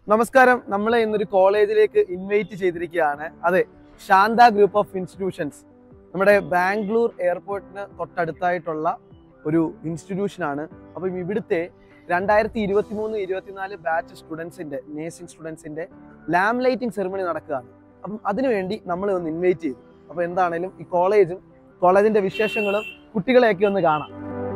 നമസ്കാരം നമ്മളെ ഇന്നൊരു കോളേജിലേക്ക് ഇൻവൈറ്റ് ചെയ്തിരിക്കുകയാണ് അതെ ശാന്ത ഗ്രൂപ്പ് ഓഫ് ഇൻസ്റ്റിറ്റ്യൂഷൻസ് നമ്മുടെ ബാംഗ്ലൂർ എയർപോർട്ടിന് തൊട്ടടുത്തായിട്ടുള്ള ഒരു ഇൻസ്റ്റിറ്റ്യൂഷനാണ് അപ്പം ഇവിടുത്തെ രണ്ടായിരത്തി ഇരുപത്തി മൂന്ന് ഇരുപത്തിനാല് ബാച്ച് സ്റ്റുഡൻസിന്റെ നേഴ്സിംഗ് സ്റ്റുഡൻസിന്റെ ലാം ലൈറ്റിംഗ് സെറിമണി നടക്കുകയാണ് അപ്പം അതിനുവേണ്ടി നമ്മളെ ഒന്ന് ഇൻവൈറ്റ് ചെയ്തു അപ്പോൾ എന്താണേലും ഈ കോളേജും കോളേജിന്റെ വിശേഷങ്ങളും കുട്ടികളെയൊക്കെ ഒന്ന് കാണാം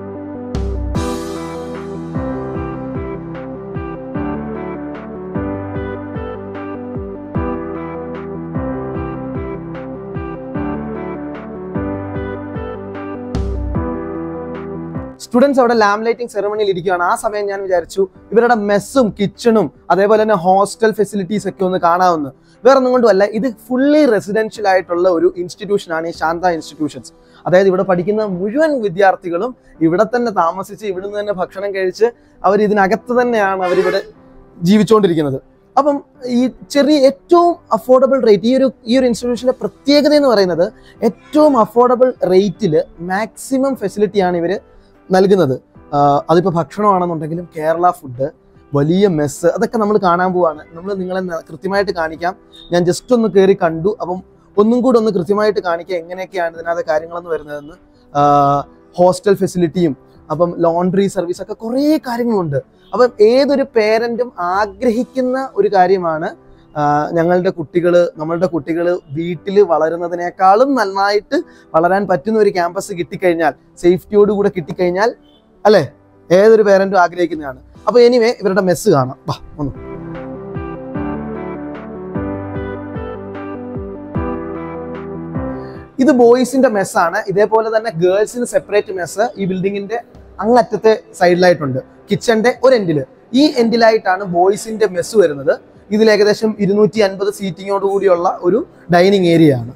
സ്റ്റുഡൻസ് അവിടെ ലാം ലൈറ്റിംഗ് സെറമണിയിൽ ഇരിക്കുകയാണ് ആ സമയം ഞാൻ വിചാരിച്ചു ഇവരുടെ മെസ്സും കിച്ചണും അതേപോലെ തന്നെ ഹോസ്റ്റൽ ഫെസിലിറ്റീസ് ഒക്കെ ഒന്ന് കാണാമെന്ന് വേറെ ഒന്നും കൊണ്ടുമല്ല ഇത് ഫുള്ളി റെസിഡൻഷ്യൽ ആയിട്ടുള്ള ഒരു ഇൻസ്റ്റിറ്റ്യൂഷൻ ആണ് ഈ ശാന്ത ഇൻസ്റ്റിറ്റ്യൂഷൻസ് അതായത് ഇവിടെ പഠിക്കുന്ന മുഴുവൻ വിദ്യാർത്ഥികളും ഇവിടെ തന്നെ താമസിച്ച് ഇവിടുന്ന് തന്നെ ഭക്ഷണം കഴിച്ച് അവർ ഇതിനകത്ത് തന്നെയാണ് അവരിവിടെ ജീവിച്ചുകൊണ്ടിരിക്കുന്നത് അപ്പം ഈ ചെറിയ ഏറ്റവും അഫോർഡബിൾ റേറ്റ് ഈ ഒരു ഈ ഒരു ഇൻസ്റ്റിറ്റ്യൂഷന്റെ പ്രത്യേകത എന്ന് പറയുന്നത് ഏറ്റവും അഫോർഡബിൾ റേറ്റിൽ മാക്സിമം ഫെസിലിറ്റിയാണ് ഇവർ നൽകുന്നത് ആഹ് അതിപ്പോൾ ഭക്ഷണമാണെന്നുണ്ടെങ്കിലും കേരള ഫുഡ് വലിയ മെസ്സ് അതൊക്കെ നമ്മൾ കാണാൻ പോവാണ് നമ്മൾ നിങ്ങളെ ന- കൃത്യമായിട്ട് കാണിക്കാം ഞാൻ ജസ്റ്റ് ഒന്ന് കയറി കണ്ടു അപ്പം ഒന്നും കൂടെ ഒന്ന് കൃത്യമായിട്ട് കാണിക്കാം എങ്ങനെയൊക്കെയാണ് ഇതിനകത്ത് കാര്യങ്ങളെന്ന് വരുന്നതെന്ന് ഹോസ്റ്റൽ ഫെസിലിറ്റിയും അപ്പം ലോണ്ട്രി സർവീസ് ഒക്കെ കുറേ കാര്യങ്ങളുണ്ട് അപ്പം ഏതൊരു പേരൻറ്റും ആഗ്രഹിക്കുന്ന ഒരു കാര്യമാണ് ആഹ് ഞങ്ങളുടെ കുട്ടികൾ നമ്മളുടെ കുട്ടികൾ വീട്ടിൽ വളരുന്നതിനേക്കാളും നന്നായിട്ട് വളരാൻ പറ്റുന്ന ഒരു ക്യാമ്പസ് കിട്ടിക്കഴിഞ്ഞാൽ സേഫ്റ്റിയോട് കൂടെ കിട്ടിക്കഴിഞ്ഞാൽ അല്ലേ ഏതൊരു പേരൻറ്റും ആഗ്രഹിക്കുന്നതാണ് അപ്പോൾ എനിവേ ഇവരുടെ മെസ്സ് കാണാം വാ ഒന്ന് ഇത് ബോയ്സിന്റെ മെസ്സാണ് ഇതേപോലെ തന്നെ ഗേൾസിന് സെപ്പറേറ്റ് മെസ്സ് ഈ ബിൽഡിങ്ങിന്റെ അങ്ങറ്റത്തെ സൈഡിലായിട്ടുണ്ട് കിച്ചന്റെ ഒരു എൻഡിൽ ഈ എൻഡിലായിട്ടാണ് ബോയ്സിന്റെ മെസ്സ് വരുന്നത് ഇതിൽ ഏകദേശം ഇരുന്നൂറ്റി അൻപത് സീറ്റിങ്ങോട് കൂടിയുള്ള ഒരു ഡൈനിങ് ഏരിയ ആണ്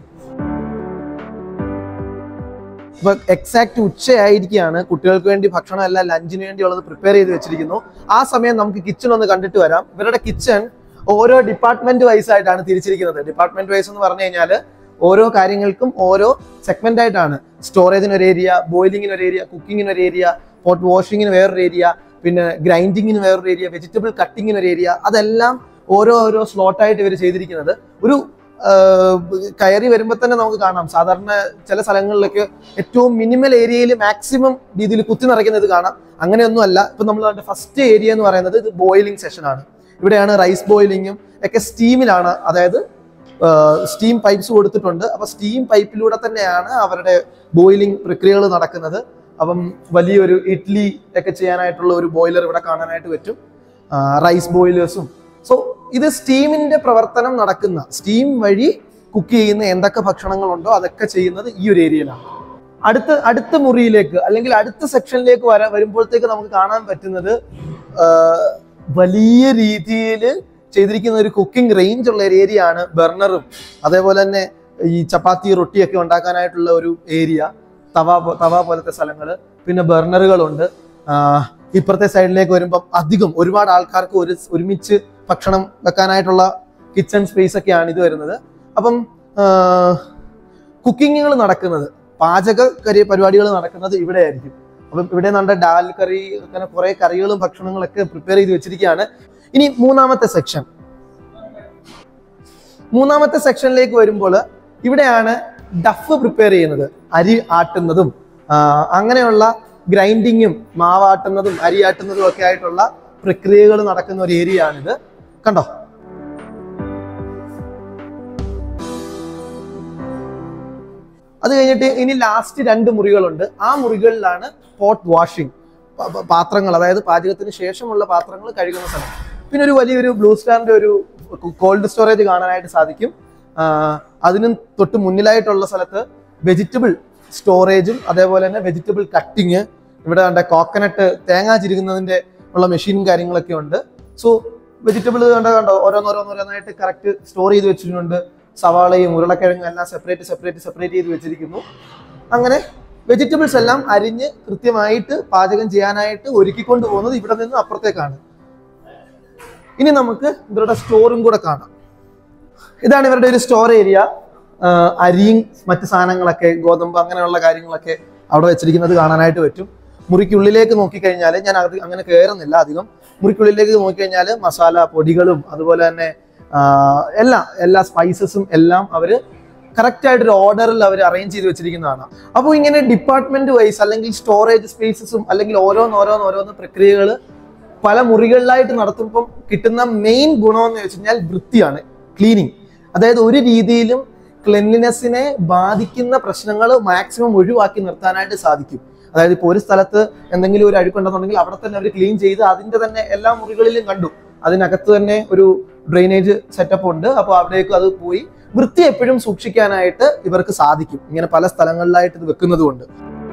ഇപ്പൊ എക്സാക്ട് ഉച്ചയായിരിക്കുകയാണ് കുട്ടികൾക്ക് വേണ്ടി ഭക്ഷണം എല്ലാം ലഞ്ചിന് വേണ്ടിയുള്ളത് പ്രിപ്പയർ ചെയ്ത് വെച്ചിരിക്കുന്നു ആ സമയം നമുക്ക് കിച്ചൺ ഒന്ന് കണ്ടിട്ട് വരാം ഇവരുടെ കിച്ചൺ ഓരോ ഡിപ്പാർട്ട്മെന്റ് വൈസ് ആയിട്ടാണ് തിരിച്ചിരിക്കുന്നത് ഡിപ്പാർട്ട്മെന്റ് വൈസ് എന്ന് പറഞ്ഞു കഴിഞ്ഞാൽ ഓരോ കാര്യങ്ങൾക്കും ഓരോ സെഗ്മെന്റ് ആയിട്ടാണ് സ്റ്റോറേജിന് ഒരു ഏരിയ ബോയിലിങ്ങിന് ഒരു ഏരിയ കുക്കിങ്ങിന് ഒരു ഏരിയ പോട്ട് വാഷിങ്ങിന് വേറൊരു ഏരിയ പിന്നെ ഗ്രൈൻഡിങ്ങിന് വേറൊരു ഏരിയ വെജിറ്റബിൾ കട്ടിങ്ങിന് ഒരു ഏരിയ അതെല്ലാം ഓരോ ഓരോ സ്ലോട്ടായിട്ട് ഇവർ ചെയ്തിരിക്കുന്നത് ഒരു ആഹ്, കയറി വരുമ്പോൾ തന്നെ നമുക്ക് കാണാം സാധാരണ ചില സ്ഥലങ്ങളിലൊക്കെ ഏറ്റവും മിനിമൽ ഏരിയയിൽ മാക്സിമം രീതിയിൽ കുത്തി നിറയ്ക്കുന്നത് കാണാം അങ്ങനെയൊന്നും അല്ല ഇപ്പൊ നമ്മൾ കണ്ട ഫസ്റ്റ് ഏരിയ എന്ന് പറയുന്നത് ഇത് ബോയിലിംഗ് സെഷൻ ആണ് ഇവിടെയാണ് റൈസ് ബോയിലിങ്ങും ഒക്കെ സ്റ്റീമിലാണ് അതായത് സ്റ്റീം പൈപ്പ്സ് കൊടുത്തിട്ടുണ്ട് അപ്പൊ സ്റ്റീം പൈപ്പിലൂടെ തന്നെയാണ് അവരുടെ ബോയിലിംഗ് പ്രക്രിയകൾ നടക്കുന്നത് അപ്പം വലിയൊരു ഇഡ്ലി ഒക്കെ ചെയ്യാനായിട്ടുള്ള ഒരു ബോയിലർ ഇവിടെ കാണാനായിട്ട് പറ്റും റൈസ് ബോയിലേഴ്സും സോ ഇത് സ്റ്റീമിന്റെ പ്രവർത്തനം നടക്കുന്ന സ്റ്റീം വഴി കുക്ക് ചെയ്യുന്ന എന്തൊക്കെ ഭക്ഷണങ്ങളുണ്ടോ അതൊക്കെ ചെയ്യുന്നത് ഈ ഒരു ഏരിയയിലാണ് അടുത്ത അടുത്ത മുറിയിലേക്ക് അല്ലെങ്കിൽ അടുത്ത സെക്ഷനിലേക്ക് വരാ വരുമ്പോഴത്തേക്ക് നമുക്ക് കാണാൻ പറ്റുന്നത് ആ, വലിയ രീതിയിൽ ചെയ്തിരിക്കുന്ന ഒരു കുക്കിംഗ് റേഞ്ച് ഉള്ള ഒരു ഏരിയ ആണ് ബർണറും അതേപോലെ തന്നെ ഈ ചപ്പാത്തി റൊട്ടിയൊക്കെ ഉണ്ടാക്കാനായിട്ടുള്ള ഒരു ഏരിയ തവ പോ- തവ പോലത്തെ സ്ഥലങ്ങൾ പിന്നെ ബർണറുകളുണ്ട് ആ, ഇപ്പുറത്തെ സൈഡിലേക്ക് വരുമ്പം അധികം ഒരുപാട് ആൾക്കാർക്ക് ഒരു ഒരുമിച്ച് ഭക്ഷണം വെക്കാനായിട്ടുള്ള കിച്ചൺ സ്പേസ് ഒക്കെയാണ് ഇത് വരുന്നത് അപ്പം കുക്കിങ്ങുകൾ നടക്കുന്നത് പാചക കരി പരിപാടികൾ നടക്കുന്നത് ഇവിടെ ആയിരിക്കും അപ്പം ഇവിടെ നമ്മുടെ ഡാൽ കറി അങ്ങനെ കുറെ കറികളും ഭക്ഷണങ്ങളൊക്കെ പ്രിപ്പയർ ചെയ്ത് വെച്ചിരിക്കുകയാണ് ഇനി മൂന്നാമത്തെ സെക്ഷൻ മൂന്നാമത്തെ സെക്ഷനിലേക്ക് വരുമ്പോൾ ഇവിടെയാണ് ഡഫ് പ്രിപ്പയർ ചെയ്യുന്നത് അരി ആട്ടുന്നതും ആ, അങ്ങനെയുള്ള ഗ്രൈൻഡിങ്ങും മാവാട്ടുന്നതും അരി ആട്ടുന്നതും ഒക്കെ ആയിട്ടുള്ള പ്രക്രിയകൾ നടക്കുന്ന ഒരു ഏരിയ ആണിത് കണ്ടോ അത് കഴിഞ്ഞിട്ട് ഇനി ലാസ്റ്റ് രണ്ട് മുറികളുണ്ട് ആ മുറികളിലാണ് പോട്ട് വാഷിംഗ് പാത്രങ്ങൾ അതായത് പാചകത്തിന് ശേഷമുള്ള പാത്രങ്ങൾ കഴുകുന്ന സ്ഥലം പിന്നെ ഒരു വലിയൊരു ബ്ലൂ സ്റ്റാറിന്റെ ഒരു കോൾഡ് സ്റ്റോറേജ് കാണാനായിട്ട് സാധിക്കും ആ, അതിനും തൊട്ട് മുന്നിലായിട്ടുള്ള സ്ഥലത്ത് വെജിറ്റബിൾ സ്റ്റോറേജും അതേപോലെ തന്നെ വെജിറ്റബിൾ കട്ടിങ് ഇവിടെ കണ്ട കോക്കനട്ട് തേങ്ങ ചിരുകുന്നതിന്റെ ഉള്ള മെഷീനും കാര്യങ്ങളൊക്കെ ഉണ്ട് സോ വെജിറ്റബിൾ കണ്ട കണ്ടോ ഓരോന്നോരോന്നോരോന്നായിട്ട് കറക്റ്റ് സ്റ്റോർ ചെയ്ത് വെച്ചിട്ടുണ്ട് സവാളയും ഉരുളക്കിഴങ്ങും എല്ലാം സെപ്പറേറ്റ് സെപ്പറേറ്റ് സെപ്പറേറ്റ് ചെയ്ത് വെച്ചിരിക്കുന്നു അങ്ങനെ വെജിറ്റബിൾസ് എല്ലാം അരിഞ്ഞ് കൃത്യമായിട്ട് പാചകം ചെയ്യാനായിട്ട് ഒരുക്കിക്കൊണ്ട് പോകുന്നത് ഇവിടെ നിന്ന് അപ്പുറത്തേക്കാണ് ഇനി നമുക്ക് ഇവരുടെ സ്റ്റോറും കൂടെ കാണാം ഇതാണ് ഇവരുടെ ഒരു സ്റ്റോർ ഏരിയ അരിയും മറ്റ് സാധനങ്ങളൊക്കെ ഗോതമ്പ് അങ്ങനെയുള്ള കാര്യങ്ങളൊക്കെ അവിടെ വെച്ചിരിക്കുന്നത് കാണാനായിട്ട് പറ്റും മുറിക്കുള്ളിലേക്ക് നോക്കിക്കഴിഞ്ഞാൽ ഞാൻ അത് അങ്ങനെ കയറുന്നില്ല അധികം മുറിക്കുള്ളിലേക്ക് നോക്കിക്കഴിഞ്ഞാൽ മസാല പൊടികളും അതുപോലെ തന്നെ ആ, എല്ലാ എല്ലാ സ്പൈസസും എല്ലാം അവര് കറക്റ്റ് ആയിട്ട് ഒരു ഓർഡറിൽ അവർ അറേഞ്ച് ചെയ്ത് വെച്ചിരിക്കുന്നതാണ് അപ്പോൾ ഇങ്ങനെ ഡിപ്പാർട്ട്മെന്റ് വൈസ് അല്ലെങ്കിൽ സ്റ്റോറേജ് സ്പേസസും അല്ലെങ്കിൽ ഓരോന്ന് ഓരോന്ന് ഓരോന്ന് പ്രക്രിയകൾ പല മുറികളിലായിട്ട് നടത്തുമ്പം കിട്ടുന്ന മെയിൻ ഗുണം എന്ന് വെച്ച് കഴിഞ്ഞാൽ വൃത്തിയാണ് ക്ലീനിങ് അതായത് ഒരു രീതിയിലും ക്ലെൻലിനെസ്സിനെ ബാധിക്കുന്ന പ്രശ്നങ്ങൾ മാക്സിമം ഒഴിവാക്കി നിർത്താനായിട്ട് സാധിക്കും അതായത് ഇപ്പോൾ ഒരു സ്ഥലത്ത് എന്തെങ്കിലും ഒരു അഴുക്കുണ്ടെന്നുണ്ടെങ്കിൽ അവിടെ തന്നെ അവർ ക്ലീൻ ചെയ്ത് അതിന്റെ തന്നെ എല്ലാ മുറികളിലും കണ്ടു അതിനകത്ത് തന്നെ ഒരു ഡ്രെയിനേജ് സെറ്റപ്പ് ഉണ്ട് അപ്പോൾ അവിടേക്ക് അത് പോയി വൃത്തി എപ്പോഴും സൂക്ഷിക്കാനായിട്ട് ഇവർക്ക് സാധിക്കും ഇങ്ങനെ പല സ്ഥലങ്ങളിലായിട്ട് ഇത് വെക്കുന്നത് കൊണ്ട്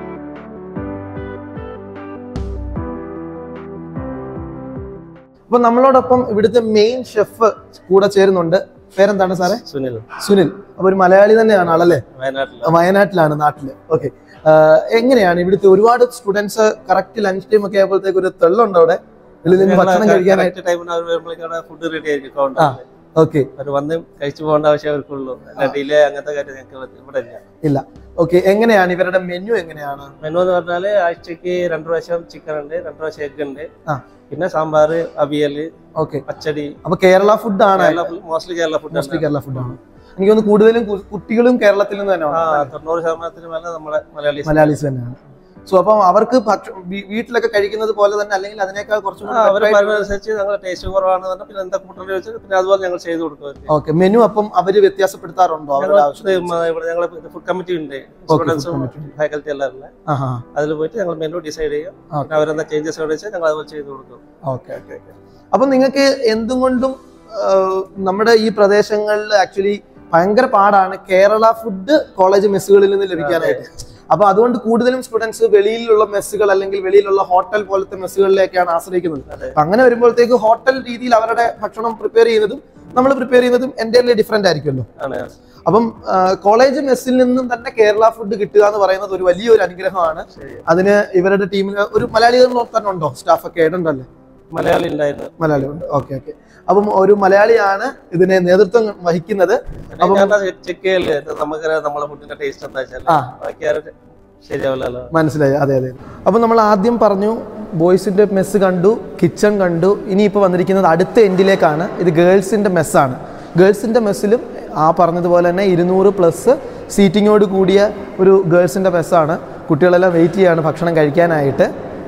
അപ്പൊ നമ്മളോടൊപ്പം ഇവിടുത്തെ മെയിൻ ഷെഫ് കൂടെ ചേരുന്നുണ്ട് പേരെന്താണ് സാറേ സുനിൽ സുനിൽ അപ്പൊ ഒരു മലയാളി തന്നെയാണ് ആളല്ലേ വയനാട്ടിൽ വയനാട്ടിലാണ് നാട്ടില് ഓക്കെ എങ്ങനെയാണ് ഇവിടുത്തെ ഒരുപാട് സ്റ്റുഡൻസ് കറക്റ്റ് ലഞ്ച് ടൈം ഒക്കെ ആയപ്പോഴത്തേക്ക് ഒരു തെള്ളുണ്ടോ അവിടെ വെളിയിൽ നിന്ന് ഭക്ഷണം കഴിക്കാനായിട്ട് ടൈമിന് അവർ വരുമ്പോഴേക്കും ഫുഡ് റെഡി ആയിരിക്കും കൗണ്ടറിൽ ഓക്കെ അവർ വന്ന് കഴിച്ചു പോകേണ്ട ആവശ്യം അവർക്കുള്ളൂ ഡിലേ അങ്ങനത്തെ കാര്യം ഞങ്ങൾക്ക് ഇവിടെ ഇല്ല ഇല്ല ഓക്കെ എങ്ങനെയാണ് ഇവരുടെ മെനു എങ്ങനെയാണ് മെനു എന്ന് പറഞ്ഞാല് ആഴ്ചക്ക് രണ്ടു പ്രാവശ്യം ചിക്കൻ ഉണ്ട് രണ്ടു പ്രാവശ്യം എഗ് ഉണ്ട് ആ. പിന്നെ സാമ്പാർ അവിയല് ഓക്കെ പച്ചടി അപ്പൊ കേരള ഫുഡ് ആണ് Kerala mostly Kerala food mostly Kerala food ആണ് എനിക്ക് തോന്നുന്നു കൂടുതലും കു- കുട്ടികളും കേരളത്തിൽ നിന്ന് ആ തന്നെയാണ് തൊണ്ണൂറ് ശതമാനത്തിന് മേലെ നമ്മളെ മലയാളീസ് മലയാളീസ് തന്നെയാണ് സോ അപ്പം അവർക്ക് ഭക്ഷ- വീ- വീട്ടിലൊക്കെ കഴിക്കുന്നത് പോലെ തന്നെ അല്ലെങ്കിൽ അതിനേക്കാൾ കുറച്ചും ആ, അവര് പറയുന്നതനുസരിച്ച് ഞങ്ങളുടെ ടേസ്റ്റ് കുറവാണ് പറഞ്ഞാൽ പിന്നെ എന്താ കൂട്ടേണ്ടി വെച്ചാൽ പിന്നെ അതുപോലെ ഞങ്ങൾ ചെയ്ത് കൊടുക്കും അവർക്ക് ഓക്കെ മെനു അപ്പം അവര് വ്യത്യാസപ്പെടുത്താറുണ്ടോ അവരുടെ ആവശ്യം ഞങ്ങൾ ഇവിടെ ഞങ്ങൾ ഫുഡ് കമ്മിറ്റി ഉണ്ട് സ്റ്റുഡൻസും committee. ഫാക്കൽറ്റി എല്ലാം ഉള്ള ആഹാ അതിൽ പോയിട്ട് ഞങ്ങൾ മെനു ഡിസൈഡ് ചെയ്യും Okay. പിന്നെ അവരെന്താ ചേഞ്ചസ് അവിടെ വെച്ചാൽ ഞങ്ങൾ അതുപോലെ ചെയ്ത് കൊടുക്കും ഓക്കെ ഓക്കെ ഓക്കെ അപ്പൊ നിങ്ങൾക്ക് എന്തുകൊണ്ടും ആ, നമ്മുടെ ഈ പ്രദേശങ്ങളിൽ ആക്ച്വലി ഭയങ്കര പാടാണ് കേരള ഫുഡ് കോളേജ് മെസ്സുകളിൽ നിന്ന് ലഭിക്കാനായിട്ട് അപ്പൊ അതുകൊണ്ട് കൂടുതലും സ്റ്റുഡൻസ് വെളിയിലുള്ള മെസ്സുകൾ അല്ലെങ്കിൽ വെളിയിലുള്ള ഹോട്ടൽ പോലത്തെ മെസ്സുകളിലേക്കാണ് ആശ്രയിക്കുന്നത് അതെ. അപ്പൊ അങ്ങനെ വരുമ്പോഴത്തേക്ക് ഹോട്ടൽ രീതിയിൽ അവരുടെ ഭക്ഷണം പ്രിപ്പയർ ചെയ്യുന്നതും നമ്മൾ പ്രിപ്പയർ ചെയ്യുന്നതും എൻ്റെ ഡിഫറെന്റ് ആയിരിക്കുമല്ലോ ആണ് അപ്പം കോളേജ് മെസ്സിൽ നിന്നും തന്നെ കേരള ഫുഡ് കിട്ടുക എന്ന് പറയുന്നത് ഒരു വലിയൊരു അനുഗ്രഹമാണ് ശരി അതിന് ഇവരുടെ ടീമിന് ഒരു മലയാളികൾ തന്നെ ഉണ്ടോ സ്റ്റാഫൊക്കെ ഇടുണ്ടല്ലേ മലയാളി ഉണ്ടായിരുന്നു മലയാളി ഉണ്ട് ഓക്കെ ഓക്കെ അപ്പം ഒരു മലയാളിയാണ് ഇതിനെ നേതൃത്വം വഹിക്കുന്നത് അപ്പം- ഞാൻ ചെക്ക് ചെയ്യല്ലേ ഇത് നമുക്ക് നമ്മളെ ഫുഡിന്റെ ടേസ്റ്റ് എന്താ വെച്ചാൽ ആ. ബാക്കി ആരും ശരിയാവില്ലല്ലോ മനസ്സിലായി അതെ അതെ അപ്പം നമ്മൾ ആദ്യം പറഞ്ഞു ബോയ്സിന്റെ മെസ്സ് കണ്ടു കിച്ചൺ കണ്ടു ഇനിയിപ്പോൾ വന്നിരിക്കുന്നത് അടുത്ത എൻഡിലേക്കാണ് ഇത് ഗേൾസിന്റെ മെസ്സാണ് ഗേൾസിന്റെ മെസ്സിലും ആ പറഞ്ഞതുപോലെ തന്നെ ഇരുന്നൂറ് പ്ലസ് സീറ്റിങ്ങോട് കൂടിയ ഒരു ഗേൾസിന്റെ മെസ്സാണ് കുട്ടികളെല്ലാം വെയിറ്റ് ചെയ്യാണ് ഭക്ഷണം കഴിക്കാനായിട്ട്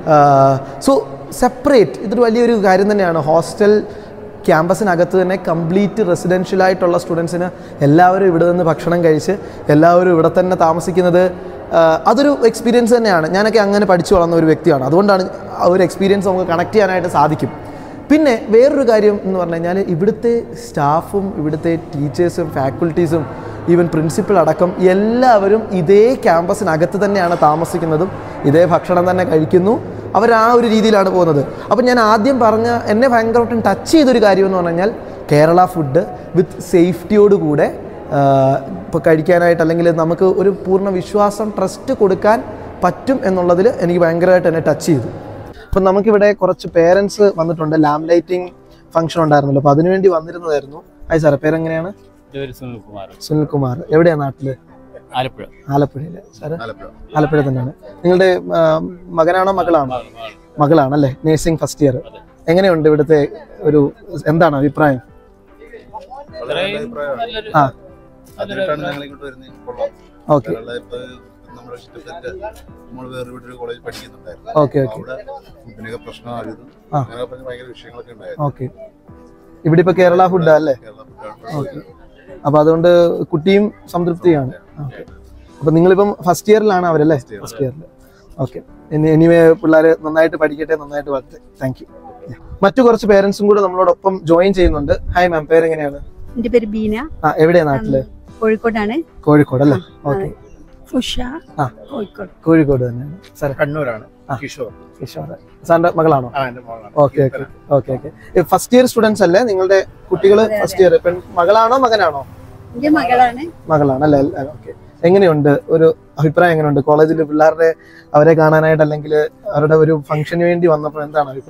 സോ സെപ്പറേറ്റ് ഇതൊരു വലിയൊരു കാര്യം തന്നെയാണ് ഹോസ്റ്റൽ ക്യാമ്പസിനകത്ത് തന്നെ കംപ്ലീറ്റ് റെസിഡൻഷ്യൽ ആയിട്ടുള്ള സ്റ്റുഡൻസിന് എല്ലാവരും ഇവിടെ നിന്ന് ഭക്ഷണം കഴിച്ച് എല്ലാവരും ഇവിടെ തന്നെ താമസിക്കുന്നത് ആ, അതൊരു എക്സ്പീരിയൻസ് തന്നെയാണ് ഞാനൊക്കെ അങ്ങനെ പഠിച്ചു വളർന്ന ഒരു വ്യക്തിയാണ് അതുകൊണ്ടാണ് ആ ഒരു എക്സ്പീരിയൻസ് നമുക്ക് കണക്ട് ചെയ്യാനായിട്ട് സാധിക്കും പിന്നെ വേറൊരു കാര്യം എന്ന് പറഞ്ഞു കഴിഞ്ഞാൽ ഇവിടുത്തെ സ്റ്റാഫും ഇവിടുത്തെ ടീച്ചേഴ്സും ഫാക്കൽറ്റീസും ഈവൻ പ്രിൻസിപ്പൽ അടക്കം എല്ലാവരും ഇതേ ക്യാമ്പസിനകത്ത് തന്നെയാണ് താമസിക്കുന്നതും ഇതേ ഭക്ഷണം തന്നെ കഴിക്കുന്നു അവർ ആ ഒരു രീതിയിലാണ് പോകുന്നത് അപ്പം ഞാൻ ആദ്യം പറഞ്ഞ എന്നെ ഭയങ്കരമായിട്ടും ടച്ച് ചെയ്തൊരു കാര്യം എന്ന് പറഞ്ഞു കഴിഞ്ഞാൽ കേരള ഫുഡ് വിത്ത് സേഫ്റ്റിയോടുകൂടെ ഇപ്പോൾ കഴിക്കാനായിട്ട് അല്ലെങ്കിൽ നമുക്ക് ഒരു പൂർണ്ണ വിശ്വാസം ട്രസ്റ്റ് കൊടുക്കാൻ പറ്റും എന്നുള്ളതിൽ എനിക്ക് ഭയങ്കരമായിട്ട് എന്നെ ടച്ച് ചെയ്തു അപ്പം നമുക്കിവിടെ കുറച്ച് പേരൻസ് വന്നിട്ടുണ്ട് ലാം ലൈറ്റിംഗ് ഫംഗ്ഷൻ ഉണ്ടായിരുന്നല്ലോ അപ്പോൾ അതിനുവേണ്ടി വന്നിരുന്നതായിരുന്നു ഹായ് സാറേ പേരെങ്ങനെയാണ് എൻ്റെ പേര് സുനിൽകുമാർ സുനിൽ കുമാർ എവിടെയാണ് നാട്ടില് ആലപ്പുഴ ആലപ്പുഴയില് സാറ് ആലപ്പുഴ തന്നെയാണ് നിങ്ങളുടെ ആ, മകനാണോ മകളാണോ മകളാണല്ലേ നേഴ്സിംഗ് ഫസ്റ്റ് ഇയർ എങ്ങനെയുണ്ട് ഇവിടുത്തെ ഒരു എന്താണ് അഭിപ്രായം ഇത്രയും നല്ലൊരു ആ അതിനായിട്ടാണ് ഞങ്ങൾ ഇങ്ങോട്ട് വരുന്നത് കൊള്ളാം ഓക്കെ കേരള ഇപ്പൊ നമ്മുടെ ഇഷ്ടപ്പെട്ട് നമ്മൾ വേറെ വീട്ടിൽ കോളേജ് പഠിക്കുന്നുണ്ടായിരുന്നു ഓക്കെ അപ്പൊ ഓക്കെ അവിടെ ഫുഡിനൊക്കെ പ്രശ്നമായിരുന്നു ആ. അങ്ങനെ പറഞ്ഞ ഭയങ്കര വിഷയങ്ങളൊക്കെ ഉണ്ടായിരുന്നു ഓക്കെ ഇവിടെ ഇപ്പൊ കേരള ഫുഡാ അല്ലേ കേരള ഫുഡാണ് ഓക്കെ അപ്പൊ അതുകൊണ്ട് കുട്ടിയും സംതൃപ്തിയാണ് ഓക്കെ അപ്പൊ നിങ്ങളിപ്പം ഫസ്റ്റ് ഇയറിലാണ് അവരല്ലേ First year. ഫസ്റ്റ് ഇയറിൽ ഓക്കെ ഇനി എനിവേ പിള്ളേർ നന്നായിട്ട് പഠിക്കട്ടെ നന്നായിട്ട് വളരട്ടെ താങ്ക് യു മറ്റു കുറച്ച് പേരൻസും കൂടെ നമ്മളോടൊപ്പം ജോയിൻ ചെയ്യുന്നുണ്ട് ഹായ് മാം പേരെങ്ങനെയാണ് എന്റെ പേര് ബീന ആ എവിടെയാ നാട്ടില് കോഴിക്കോടാണ് കോഴിക്കോട് അല്ലേ ഓക്കെ ഉഷ ആ. കോഴിക്കോട് കോഴിക്കോട് തന്നെയാണ് സാർ കണ്ണൂരാണ് ആ. കിഷോർ കിഷോർ സാറിന്റെ മകളാണോ ആ എന്റെ മോളാണ് okay okay okay okay first year students അല്ലേ നിങ്ങളുടെ കുട്ടികൾ അതെ, ഫസ്റ്റ് ഇയർ പെൺ മകളാണോ മകനാണോ എന്റെ മകളാണ് മകളാണ് അല്ലേ ഓക്കെ എങ്ങനെയുണ്ട് ഒരു അഭിപ്രായം എങ്ങനെയുണ്ട് കോളേജിൽ പിള്ളേരുടെ അവരെ കാണാനായിട്ട് അല്ലെങ്കിൽ അവരുടെ ഒരു ഫംഗ്ഷന് വേണ്ടി വന്നപ്പോൾ എന്താണ് അഭിപ്രായം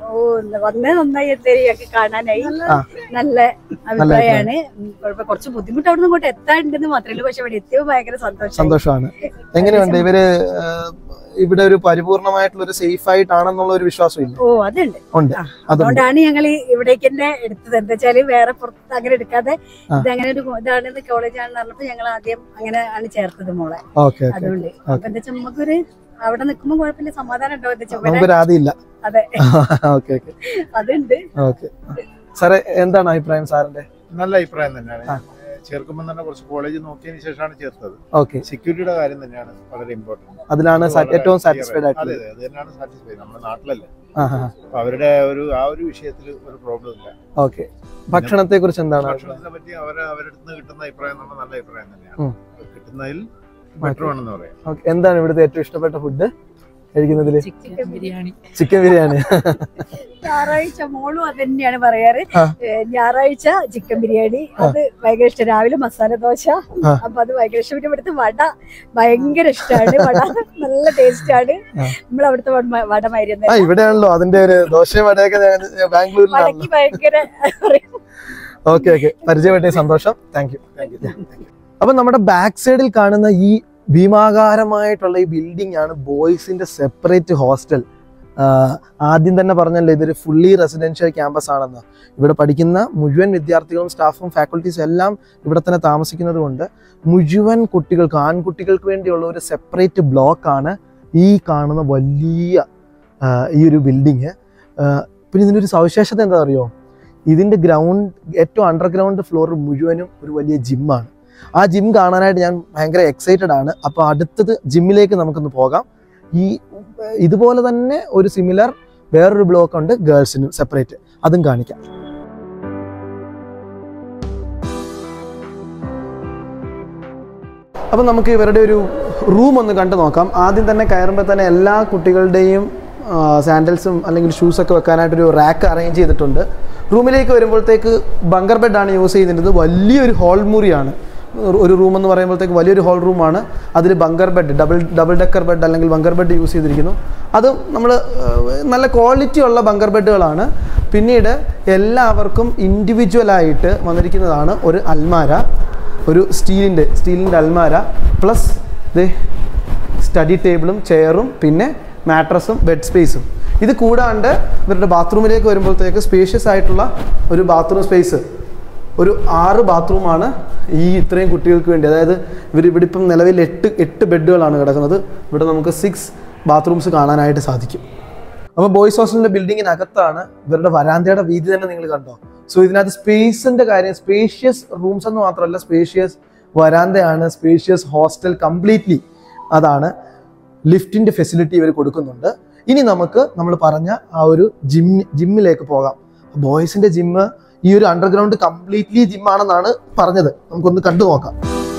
ഓ വന്നേ നന്നായി എന്തായാലും കാണാനായി ആ. നല്ല അഭിപ്രായമാണ് ഉം, കുഴപ്പം കുറച്ച് ബുദ്ധിമുട്ട് അവിടെ നിന്ന് ഇങ്ങോട്ട് എത്താനുണ്ടെന്ന് മാത്രമേ ഉള്ളൂ പക്ഷെ ഇവിടെ എത്തിയപ്പോൾ ഭയങ്കര സന്തോഷം സന്തോഷമാണ് എങ്ങനെയുണ്ട് ഇവര് ആ, ഇവിടെ ഒരു പരിപൂർണമായിട്ടുള്ള ഒരു സേഫ് ആയിട്ടാണെന്നുള്ള ഒരു വിശ്വാസം ഇല്ല ഓ അതുണ്ട് ഉണ്ട് ആ, അതുണ്ട് അതുകൊണ്ടാണ് ഞങ്ങൾ ഇവിടേക്ക് തന്നെ എടുത്തത് എന്താ വെച്ചാല് വേറെ പുറത്ത് അങ്ങനെ എടുക്കാതെ ആ. ഇത് അങ്ങനെ ഒരു ഇതാണ് കോളേജാണെന്ന് പറഞ്ഞപ്പോ ഞങ്ങൾ ആദ്യം അങ്ങനെ ആണ് ചേർത്തത് മോളെ ഓക്കെ ഓക്കെ അതുകൊണ്ട് അപ്പൊ എന്താ വെച്ചാൽ നമുക്കൊരു അവിടെ നിൽക്കുമ്പോ കുഴപ്പമില്ല സമാധാനം ഉണ്ടാവും എന്താ വെച്ചാൽ ഇവിടെ നമുക്കൊരു ആദ്യം ഇല്ല അതെ ഓക്കെ ഓക്കെ അതുണ്ട് ഓക്കെ സാറേ എന്താണ് അഭിപ്രായം സാറിന്റെ നല്ല അഭിപ്രായം തന്നെയാണ് ആ. ചേർക്കുമ്പോൾ തന്നെ കുറച്ച് കോളേജ് നോക്കിയതിന് ശേഷമാണ് ചേർത്തത് ഓക്കെ സെക്യൂരിറ്റിയുടെ കാര്യം തന്നെയാണ് വളരെ ഇമ്പോർട്ടന്റ് അതിലാണ് സാ- ഏറ്റവും സാറ്റിസ്ഫൈഡ് അതെ ആയിട്ടുള്ളത് അതെ അത് തന്നെയാണ് സാറ്റിസ്ഫൈഡ് നമ്മുടെ നാട്ടിലല്ലേ ആ ആ അപ്പൊ അവരുടെ ഒരു ആ ഒരു വിഷയത്തിൽ ഒരു പ്രോബ്ലം ഇല്ല ഓക്കെ ഭക്ഷണത്തെ കുറിച്ച് എന്താണ് അഭിപ്രായം? ഭക്ഷണത്തിനെ പറ്റി അവരെ അവരുടെ അടുത്ത് നിന്ന് കിട്ടുന്ന അഭിപ്രായം നമ്മൾ നല്ല അഭിപ്രായം ഉം. തന്നെയാണ് കിട്ടുന്നതിൽ ബെറ്റർ ആണെന്ന് പറയാം ഓക്കെ എന്താണ് ഇവിടുത്തെ ഏറ്റവും ഇഷ്ടപ്പെട്ട ഫുഡ് കഴിക്കുന്നതില് ചിക്കൻ ബിരിയാണി ചിക്കൻ ബിരിയാണി ഞായറാഴ്ച മോളും അത് തന്നെയാണ് പറയാറ് ആ. ഏ, ഞായറാഴ്ച ചിക്കൻ ബിരിയാണി അത് ഭയങ്കര ഇഷ്ടം രാവിലെ മസാല ദോശ ആ. അപ്പൊ അത് ഭയങ്കര ഇഷ്ടം പിന്നെ ഇവിടുത്തെ വട ഭയങ്കര ഇഷ്ടമാണ് വട നല്ല ടേസ്റ്റ് ആണ് ആ. നമ്മൾ അവിടുത്തെ വട- വട മാതിരി ആ ഇവിടെയാണല്ലോ അതിന്റെ ഒരു ദോശയും വടയൊക്കെ ഞാൻ ബാംഗ്ലൂരിലാണ് വടക്ക് ഭയങ്കര ഓക്കെ ഓക്കെ പരിചയപ്പെട്ട സന്തോഷം താങ്ക് യു അപ്പൊ നമ്മുടെ ബാക്ക് സൈഡിൽ കാണുന്ന ഈ ഭീമാകാരമായിട്ടുള്ള ഈ ബിൽഡിംഗ് ആണ് ബോയ്സിന്റെ സെപ്പറേറ്റ് ഹോസ്റ്റൽ ആദ്യം തന്നെ പറഞ്ഞല്ലോ ഇതൊരു ഫുള്ളി റെസിഡൻഷ്യൽ ക്യാമ്പസ് ആണെന്ന് ഇവിടെ പഠിക്കുന്ന മുഴുവൻ വിദ്യാർത്ഥികളും സ്റ്റാഫും ഫാക്കൽറ്റീസും എല്ലാം ഇവിടെ തന്നെ താമസിക്കുന്നത് കൊണ്ട് മുഴുവൻ കുട്ടികൾക്ക് ആൺകുട്ടികൾക്ക് വേണ്ടിയുള്ള ഒരു സെപ്പറേറ്റ് ബ്ലോക്കാണ് ഈ കാണുന്ന വലിയ ആ, ഈ ഒരു ബിൽഡിങ് പിന്നെ ഇതിനൊരു സവിശേഷത എന്താ അറിയോ ഇതിന്റെ ഗ്രൗണ്ട് ഏറ്റവും അണ്ടർഗ്രൗണ്ട് ഫ്ലോർ മുഴുവനും ഒരു വലിയ ജിമ്മാണ് ആ ജിം കാണാനായിട്ട് ഞാൻ ഭയങ്കര എക്സൈറ്റഡ് ആണ് അപ്പോൾ അടുത്തത് ജിമ്മിലേക്ക് നമുക്കൊന്ന് പോകാം ഈ ഇതുപോലെ തന്നെ ഒരു സിമിലർ വേറൊരു ബ്ലോക്ക് ഉണ്ട് ഗേൾസിനും സെപ്പറേറ്റ് അതും കാണിക്കാം അപ്പം നമുക്ക് ഇവരുടെ ഒരു റൂം ഒന്ന് കണ്ടു നോക്കാം ആദ്യം തന്നെ കയറുമ്പോൾ തന്നെ എല്ലാ കുട്ടികളുടെയും സാൻഡൽസും അല്ലെങ്കിൽ ഷൂസൊക്കെ വെക്കാനായിട്ടൊരു റാക്ക് അറേഞ്ച് ചെയ്തിട്ടുണ്ട് റൂമിലേക്ക് വരുമ്പോഴത്തേക്ക് ബങ്കർ ബെഡാണ് യൂസ് ചെയ്യുന്നത് വലിയൊരു ഹോൾ മുറിയാണ് ഒരു റൂം എന്ന് പറയുമ്പോഴത്തേക്ക് വലിയൊരു ഹോൾ റൂമാണ് അതിൽ bunker bed double double decker bed അല്ലെങ്കിൽ ബങ്കർ ബെഡ് യൂസ് ചെയ്തിരിക്കുന്നു അത് നമ്മൾ നല്ല ക്വാളിറ്റി ഉള്ള ബങ്കർ ബെഡുകളാണ് പിന്നീട് എല്ലാവർക്കും ഇൻഡിവിജ്വലായിട്ട് വന്നിരിക്കുന്നതാണ് ഒരു അൽമാര ഒരു സ്റ്റീലിൻ്റെ സ്റ്റീലിൻ്റെ അൽമാര പ്ലസ് ദേ സ്റ്റഡി ടേബിളും ചെയറും പിന്നെ മാട്രസും ബെഡ് സ്പേസും ഇത് കൂടാണ്ട് ഇവരുടെ ബാത്റൂമിലേക്ക് വരുമ്പോഴത്തേക്ക് സ്പേഷ്യസ് ആയിട്ടുള്ള ഒരു ബാത്റൂം സ്പേസ് ഒരു ആറ് ബാത്റൂമാണ് ഈ ഇത്രയും കുട്ടികൾക്ക് വേണ്ടി അതായത് ഇവർ ഇവിടെ ഇപ്പം നിലവിൽ എട്ട് എട്ട് ബെഡുകളാണ് കിടക്കുന്നത് ഇവിടെ നമുക്ക് സിക്സ് ബാത്റൂംസ് കാണാനായിട്ട് സാധിക്കും അപ്പോൾ ബോയ്സ് ഹോസ്റ്റലിൻ്റെ ബിൽഡിങ്ങിനകത്താണ് ഇവരുടെ വരാന്തയുടെ വീതി തന്നെ നിങ്ങൾ കണ്ടോ സോ ഇതിനകത്ത് സ്പേസിന്റെ കാര്യം സ്പേഷ്യസ് റൂംസ് എന്ന് മാത്രമല്ല സ്പേഷ്യസ് വരാന്തയാണ് സ്പേഷ്യസ് ഹോസ്റ്റൽ കംപ്ലീറ്റ്ലി അതാണ് ലിഫ്റ്റിന്റെ ഫെസിലിറ്റി ഇവർ കൊടുക്കുന്നുണ്ട് ഇനി നമുക്ക് നമ്മൾ പറഞ്ഞ ആ ഒരു ജിം ജിമ്മിലേക്ക് പോകാം ബോയ്സിന്റെ ജിമ്മ് ഈ ഒരു അണ്ടർഗ്രൗണ്ട് കംപ്ലീറ്റ്ലി ജിമ്മാണെന്നാണ് പറഞ്ഞത് നമുക്കൊന്ന് കണ്ടു നോക്കാം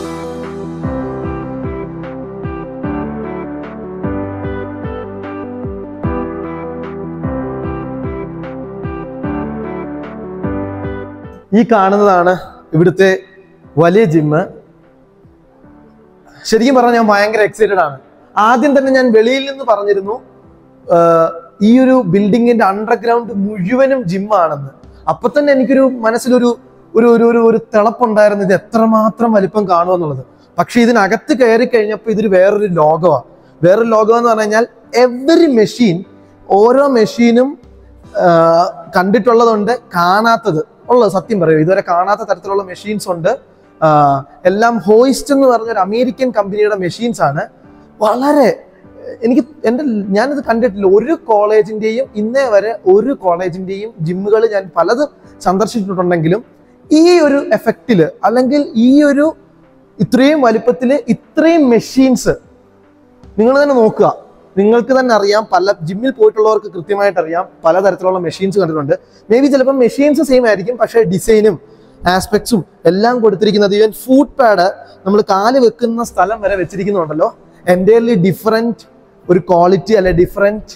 ഈ കാണുന്നതാണ് ഇവിടുത്തെ വലിയ ജിമ്മ് ശരിക്കും പറഞ്ഞാൽ ഞാൻ ഭയങ്കര എക്സൈറ്റഡ് ആണ് ആദ്യം തന്നെ ഞാൻ വെളിയിൽ നിന്ന് പറഞ്ഞിരുന്നു ആഹ് ഈ ഒരു ബിൽഡിങ്ങിന്റെ അണ്ടർഗ്രൗണ്ട് മുഴുവനും ജിമ്മാണെന്ന് അപ്പൊ തന്നെ എനിക്കൊരു മനസ്സിലൊരു ഒരു ഒരു ഒരു ഒരു തിളപ്പുണ്ടായിരുന്നു ഇത് എത്രമാത്രം വലിപ്പം കാണുമെന്നുള്ളത് പക്ഷെ ഇതിനകത്ത് കയറി കഴിഞ്ഞപ്പോൾ ഇതൊരു വേറൊരു ലോകമാണ് വേറൊരു ലോകം എന്ന് പറഞ്ഞു കഴിഞ്ഞാൽ എവറി മെഷീൻ ഓരോ മെഷീനും കണ്ടിട്ടുള്ളതുണ്ട് കാണാത്തത് ഉള്ളത് സത്യം പറയൂ ഇതുവരെ കാണാത്ത തരത്തിലുള്ള മെഷീൻസ് ഉണ്ട് ആഹ് എല്ലാം ഹോയിസ്റ്റ് എന്ന് പറഞ്ഞ ഒരു അമേരിക്കൻ കമ്പനിയുടെ മെഷീൻസ് ആണ് വളരെ എനിക്ക് എൻ്റെ ഞാനിത് കണ്ടിട്ടില്ല ഒരു കോളേജിൻ്റെയും ഇന്നേ വരെ ഒരു കോളേജിൻ്റെയും ജിമ്മുകൾ ഞാൻ പലതും സന്ദർശിച്ചിട്ടുണ്ടെങ്കിലും ഈ ഒരു എഫക്റ്റിൽ അല്ലെങ്കിൽ ഈ ഒരു ഇത്രയും വലിപ്പത്തിൽ ഇത്രയും മെഷീൻസ് നിങ്ങൾ തന്നെ നോക്കുക നിങ്ങൾക്ക് തന്നെ അറിയാം പല ജിമ്മിൽ പോയിട്ടുള്ളവർക്ക് കൃത്യമായിട്ട് അറിയാം പലതരത്തിലുള്ള മെഷീൻസ് കണ്ടിട്ടുണ്ട് മേ ബി ചിലപ്പോൾ മെഷീൻസ് സെയിം ആയിരിക്കും പക്ഷേ ഡിസൈനും ആസ്പെക്ട്സും എല്ലാം കൊടുത്തിരിക്കുന്നത് ഈവൻ ഫുഡ് പാഡ് നമ്മൾ കാല് വെക്കുന്ന സ്ഥലം വരെ വെച്ചിരിക്കുന്നുണ്ടല്ലോ എൻ്റയർലി ഡിഫറെൻറ്റ് ഒരു ക്വാളിറ്റി അല്ലെ ഡിഫറെൻറ്റ്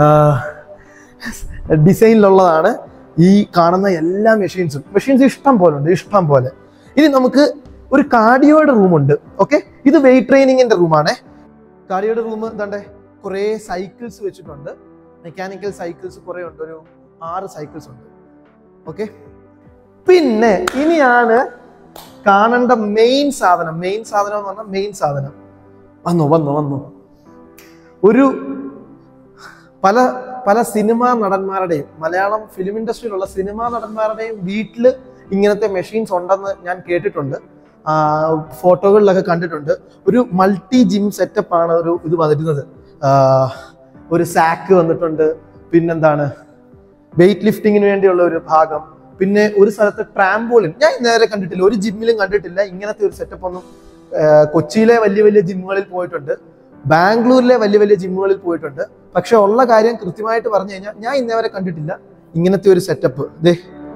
ഡിസൈനിലുള്ളതാണ് ഈ കാണുന്ന എല്ലാ മെഷീൻസും മെഷീൻസ് ഇഷ്ടം പോലെ ഉണ്ട് ഇഷ്ടം പോലെ ഇനി നമുക്ക് ഒരു കാർഡിയോയുടെ റൂമുണ്ട് ഓക്കെ ഇത് വെയിറ്റ് ട്രെയിനിങ്ങിന്റെ റൂമാണേ കാർഡിയോയുടെ റൂം എന്താണ്ടേ കുറേ സൈക്കിൾസ് വെച്ചിട്ടുണ്ട് മെക്കാനിക്കൽ സൈക്കിൾസ് കുറേ ഉണ്ട് ഒരു ആറ് സൈക്കിൾസ് ഉണ്ട് ഓക്കെ പിന്നെ ഇനിയാണ് കാണേണ്ട മെയിൻ സാധനം മെയിൻ സാധനം എന്ന് പറഞ്ഞാൽ മെയിൻ സാധനം വന്നു വന്നു വന്നു ഒരു പല പല സിനിമാ നടന്മാരുടെയും മലയാളം ഫിലിം ഇൻഡസ്ട്രിയിലുള്ള സിനിമാ നടന്മാരുടെയും വീട്ടിൽ ഇങ്ങനത്തെ മെഷീൻസ് ഉണ്ടെന്ന് ഞാൻ കേട്ടിട്ടുണ്ട് ആ, ഫോട്ടോകളിലൊക്കെ കണ്ടിട്ടുണ്ട് ഒരു മൾട്ടി ജിം സെറ്റപ്പ് ആണ് ഒരു ഇത് വന്നിരുന്നത് ആ, ഒരു സാക്ക് വന്നിട്ടുണ്ട് പിന്നെന്താണ് വെയിറ്റ് ലിഫ്റ്റിങ്ങിന് വേണ്ടിയുള്ള ഒരു ഭാഗം പിന്നെ ഒരു സ്ഥലത്ത് ട്രാംപോളിൻ ഞാൻ നേരെ കണ്ടിട്ടില്ല ഒരു ജിമ്മിലും കണ്ടിട്ടില്ല ഇങ്ങനത്തെ ഒരു സെറ്റപ്പ് ഒന്നും ആ, കൊച്ചിയിലെ വലിയ വലിയ ജിമ്മുകളിൽ പോയിട്ടുണ്ട് ബാംഗ്ലൂരിലെ വലിയ വലിയ ജിമ്മുകളിൽ പോയിട്ടുണ്ട് പക്ഷെ ഉള്ള കാര്യം കൃത്യമായിട്ട് പറഞ്ഞു കഴിഞ്ഞാൽ ഞാൻ ഇന്നേ വരെ കണ്ടിട്ടില്ല ഇങ്ങനത്തെ ഒരു സെറ്റപ്പ് ദേ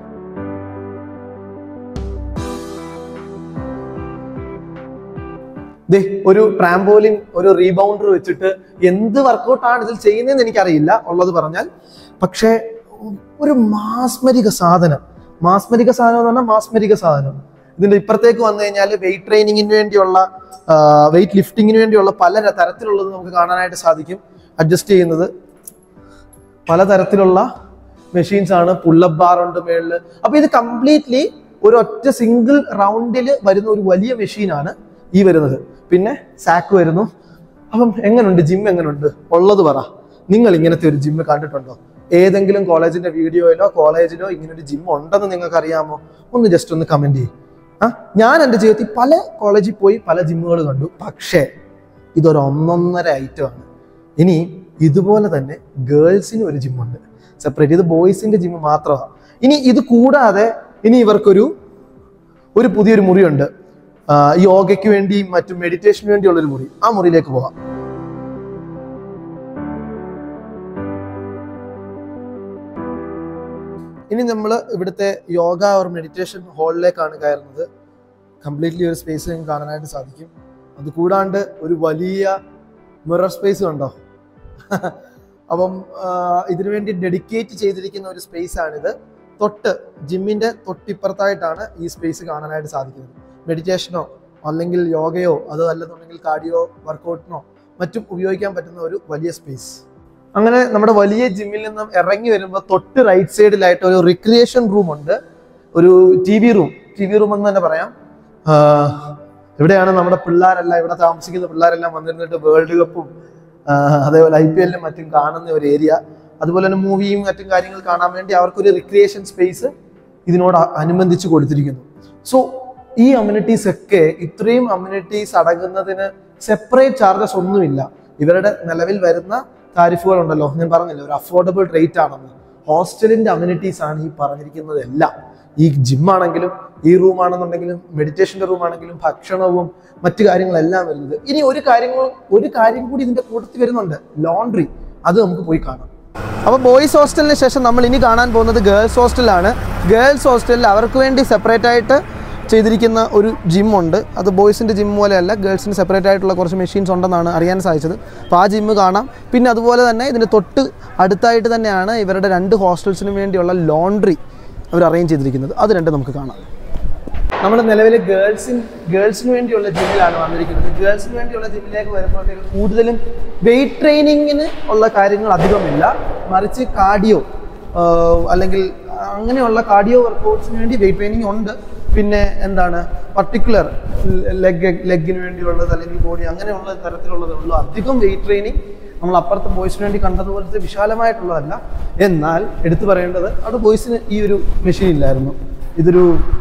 ദേ ഒരു ട്രാംപോലിൻ ഒരു റീബൗണ്ടർ വെച്ചിട്ട് എന്ത് വർക്കൗട്ടാണ് ഇതിൽ ചെയ്യുന്നതെന്ന് എനിക്കറിയില്ല ഉള്ളത് പറഞ്ഞാൽ പക്ഷേ ഒരു മാസ്മരിക സാധനം മാസ്മരിക സാധനം എന്ന് പറഞ്ഞാൽ മാസ്മരിക സാധനം ഇതിന്റെ ഇപ്പുറത്തേക്ക് വന്നു കഴിഞ്ഞാൽ വെയിറ്റ് ട്രെയിനിങ്ങിന് വേണ്ടിയുള്ള വെയിറ്റ് ലിഫ്റ്റിങ്ങിന് വേണ്ടിയുള്ള പല ര- തരത്തിലുള്ളത് നമുക്ക് കാണാനായിട്ട് സാധിക്കും അഡ്ജസ്റ്റ് ചെയ്യുന്നത് പലതരത്തിലുള്ള മെഷീൻസ് ആണ് പുള്ളപ്പ് ബാർ ഉണ്ട് മേളിൽ അപ്പൊ ഇത് കംപ്ലീറ്റ്ലി ഒരു ഒറ്റ സിംഗിൾ റൗണ്ടിൽ വരുന്ന ഒരു വലിയ മെഷീനാണ് ഈ വരുന്നത് പിന്നെ സാക്ക് വരുന്നു അപ്പം എങ്ങനുണ്ട് ജിം എങ്ങനുണ്ട് ഉള്ളത് പറ നിങ്ങൾ ഇങ്ങനത്തെ ഒരു ജിം കണ്ടിട്ടുണ്ടോ ഏതെങ്കിലും കോളേജിന്റെ വീഡിയോയിലോ കോളേജിലോ ഇങ്ങനെ ഒരു ജിം ഉണ്ടെന്ന് നിങ്ങൾക്ക് അറിയാമോ ഒന്ന് ജസ്റ്റ് ഒന്ന് കമന്റ് ചെയ്യും ആ ഞാൻ എൻ്റെ ജീവിതത്തിൽ പല കോളേജിൽ പോയി പല ജിമ്മുകൾ കണ്ടു പക്ഷേ ഇതൊരു ഒന്നൊന്നര ഐറ്റമാണ് ഇനി ഇതുപോലെ തന്നെ ഗേൾസിന് ഒരു ജിമ്മുണ്ട് സെപ്പറേറ്റ് ഇത് ബോയ്സിന്റെ ജിം മാത്രമാണ് ഇനി ഇത് കൂടാതെ ഇനി ഇവർക്കൊരു ഒരു പുതിയൊരു മുറിയുണ്ട് ആ, യോഗയ്ക്ക് വേണ്ടി മറ്റും മെഡിറ്റേഷന് വേണ്ടിയുള്ള ഒരു മുറി ആ മുറിയിലേക്ക് പോവാം ഇനി നമ്മൾ ഇവിടുത്തെ യോഗ ഓർ മെഡിറ്റേഷൻ ഹാളിലേക്കാണ് കയറുന്നത് കംപ്ലീറ്റ്ലി ഒരു സ്പേസ് നിങ്ങൾക്ക് കാണാനായിട്ട് സാധിക്കും അത് കൂടാണ്ട് ഒരു വലിയ മിറർ സ്പേസ് കണ്ടോ അപ്പം ആ, ഇതിനു വേണ്ടി ഡെഡിക്കേറ്റ് ചെയ്തിരിക്കുന്ന ഒരു സ്പേസ് ആണിത് തൊട്ട് ജിമ്മിന്റെ തൊട്ടിപ്പുറത്തായിട്ടാണ് ഈ സ്പേസ് കാണാനായിട്ട് സാധിക്കുന്നത് മെഡിറ്റേഷനോ അല്ലെങ്കിൽ യോഗയോ അത് അല്ലെന്നുണ്ടെങ്കിൽ കാർഡിയോ വർക്കൗട്ടിനോ മറ്റും ഉപയോഗിക്കാൻ പറ്റുന്ന ഒരു വലിയ സ്പേസ് അങ്ങനെ നമ്മുടെ വലിയ ജിമ്മിൽ നിന്നും ഇറങ്ങി വരുമ്പോൾ തൊട്ട് റൈറ്റ് സൈഡിലായിട്ട് ഒരു റിക്രിയേഷൻ റൂം ഉണ്ട് ഒരു T V room T V room എന്ന് തന്നെ പറയാം ആഹ് ഇവിടെയാണ് നമ്മുടെ പിള്ളേരെല്ലാം ഇവിടെ താമസിക്കുന്ന പിള്ളേരെല്ലാം വന്നിരുന്നിട്ട് വേൾഡ് കപ്പും ആഹ് അതേപോലെ ഐ പി എല്ലും മറ്റും കാണുന്ന ഒരു ഏരിയ അതുപോലെ തന്നെ മൂവിയും മറ്റും കാര്യങ്ങൾ കാണാൻ വേണ്ടി അവർക്കൊരു റിക്രിയേഷൻ സ്പേസ് ഇതിനോട് അ- അനുബന്ധിച്ച് കൊടുത്തിരിക്കുന്നു സോ ഈ അമ്യൂണിറ്റീസ് ഒക്കെ ഇത്രയും അമ്യൂണിറ്റീസ് അടങ്ങുന്നതിന് സെപ്പറേറ്റ് ചാർജസ് ഒന്നുമില്ല ഇവരുടെ നിലവിൽ വരുന്ന താരിഫുകൾ ഉണ്ടല്ലോ ഞാൻ പറഞ്ഞില്ലേ ഒരു അഫോർഡബിൾ റേറ്റ് ആണെന്ന് ഹോസ്റ്റലിന്റെ അമ്യൂണിറ്റീസ് ആണ് ഈ പറഞ്ഞിരിക്കുന്നത് എല്ലാം ഈ ജിം ആണെങ്കിലും ഈ റൂം ആണെന്നുണ്ടെങ്കിലും മെഡിറ്റേഷന്റെ റൂം ആണെങ്കിലും ഭക്ഷണവും മറ്റു കാര്യങ്ങളെല്ലാം വരുന്നത് ഇനി ഒരു കാര്യങ്ങൾ ഒരു കാര്യം കൂടി ഇതിന്റെ കൂട്ടത്തിൽ വരുന്നുണ്ട് ലോണ്ട്രി അത് നമുക്ക് പോയി കാണാം അപ്പോൾ ബോയ്സ് ഹോസ്റ്റലിന് ശേഷം നമ്മൾ ഇനി കാണാൻ പോകുന്നത് ഗേൾസ് ഹോസ്റ്റലാണ് ഗേൾസ് ഹോസ്റ്റലിൽ അവർക്ക് വേണ്ടി സെപ്പറേറ്റ് ആയിട്ട് ചെയ്തിരിക്കുന്ന ഒരു ജിം ഉണ്ട് അത് ബോയ്സിൻ്റെ ജിം പോലെയല്ല ഗേൾസിന് സെപ്പറേറ്റ് ആയിട്ടുള്ള കുറച്ച് മെഷീൻസ് ഉണ്ടെന്നാണ് അറിയാൻ സാധിച്ചത് അപ്പോൾ ആ ജിമ്മ് കാണാം പിന്നെ അതുപോലെ തന്നെ ഇതിന് തൊട്ട് അടുത്തായിട്ട് തന്നെയാണ് ഇവരുടെ രണ്ട് ഹോസ്റ്റൽസിനും വേണ്ടിയുള്ള ലോണ്ട്രി അവർ അറേഞ്ച് ചെയ്തിരിക്കുന്നത് അത് രണ്ടും നമുക്ക് കാണാം നമ്മൾ നിലവിൽ ഗേൾസിന് ഗേൾസിന് വേണ്ടിയുള്ള ജിമ്മിലാണ് വന്നിരിക്കുന്നത് ഗേൾസിന് വേണ്ടിയുള്ള ജിമ്മിലേക്ക് വരുമ്പോഴത്തേക്ക് കൂടുതലും വെയിറ്റ് ട്രെയിനിങ്ങിന് ഉള്ള കാര്യങ്ങൾ അധികമില്ല മറിച്ച് കാർഡിയോ അല്ലെങ്കിൽ അങ്ങനെയുള്ള കാർഡിയോ വർക്കൗട്ട്സിന് വേണ്ടി വെയിറ്റ് ട്രെയിനിങ് ഉണ്ട് പിന്നെ എന്താണ് പർട്ടിക്കുലർ ലെഗ് ലെഗിന് വേണ്ടിയുള്ളത് അല്ലെങ്കിൽ ബോഡി അങ്ങനെയുള്ള തരത്തിലുള്ളതേ ഉള്ളൂ അധികം വെയിറ്റ് ട്രെയിനിങ് നമ്മൾ അപ്പുറത്തെ ബോയ്സിന് വേണ്ടി കണ്ടതുപോലത്തെ വിശാലമായിട്ടുള്ളതല്ല എന്നാൽ എടുത്തു പറയേണ്ടത് അവിടെ ബോയ്സിന് ഈ ഒരു മെഷീൻ ഇല്ലായിരുന്നു ഇതൊരു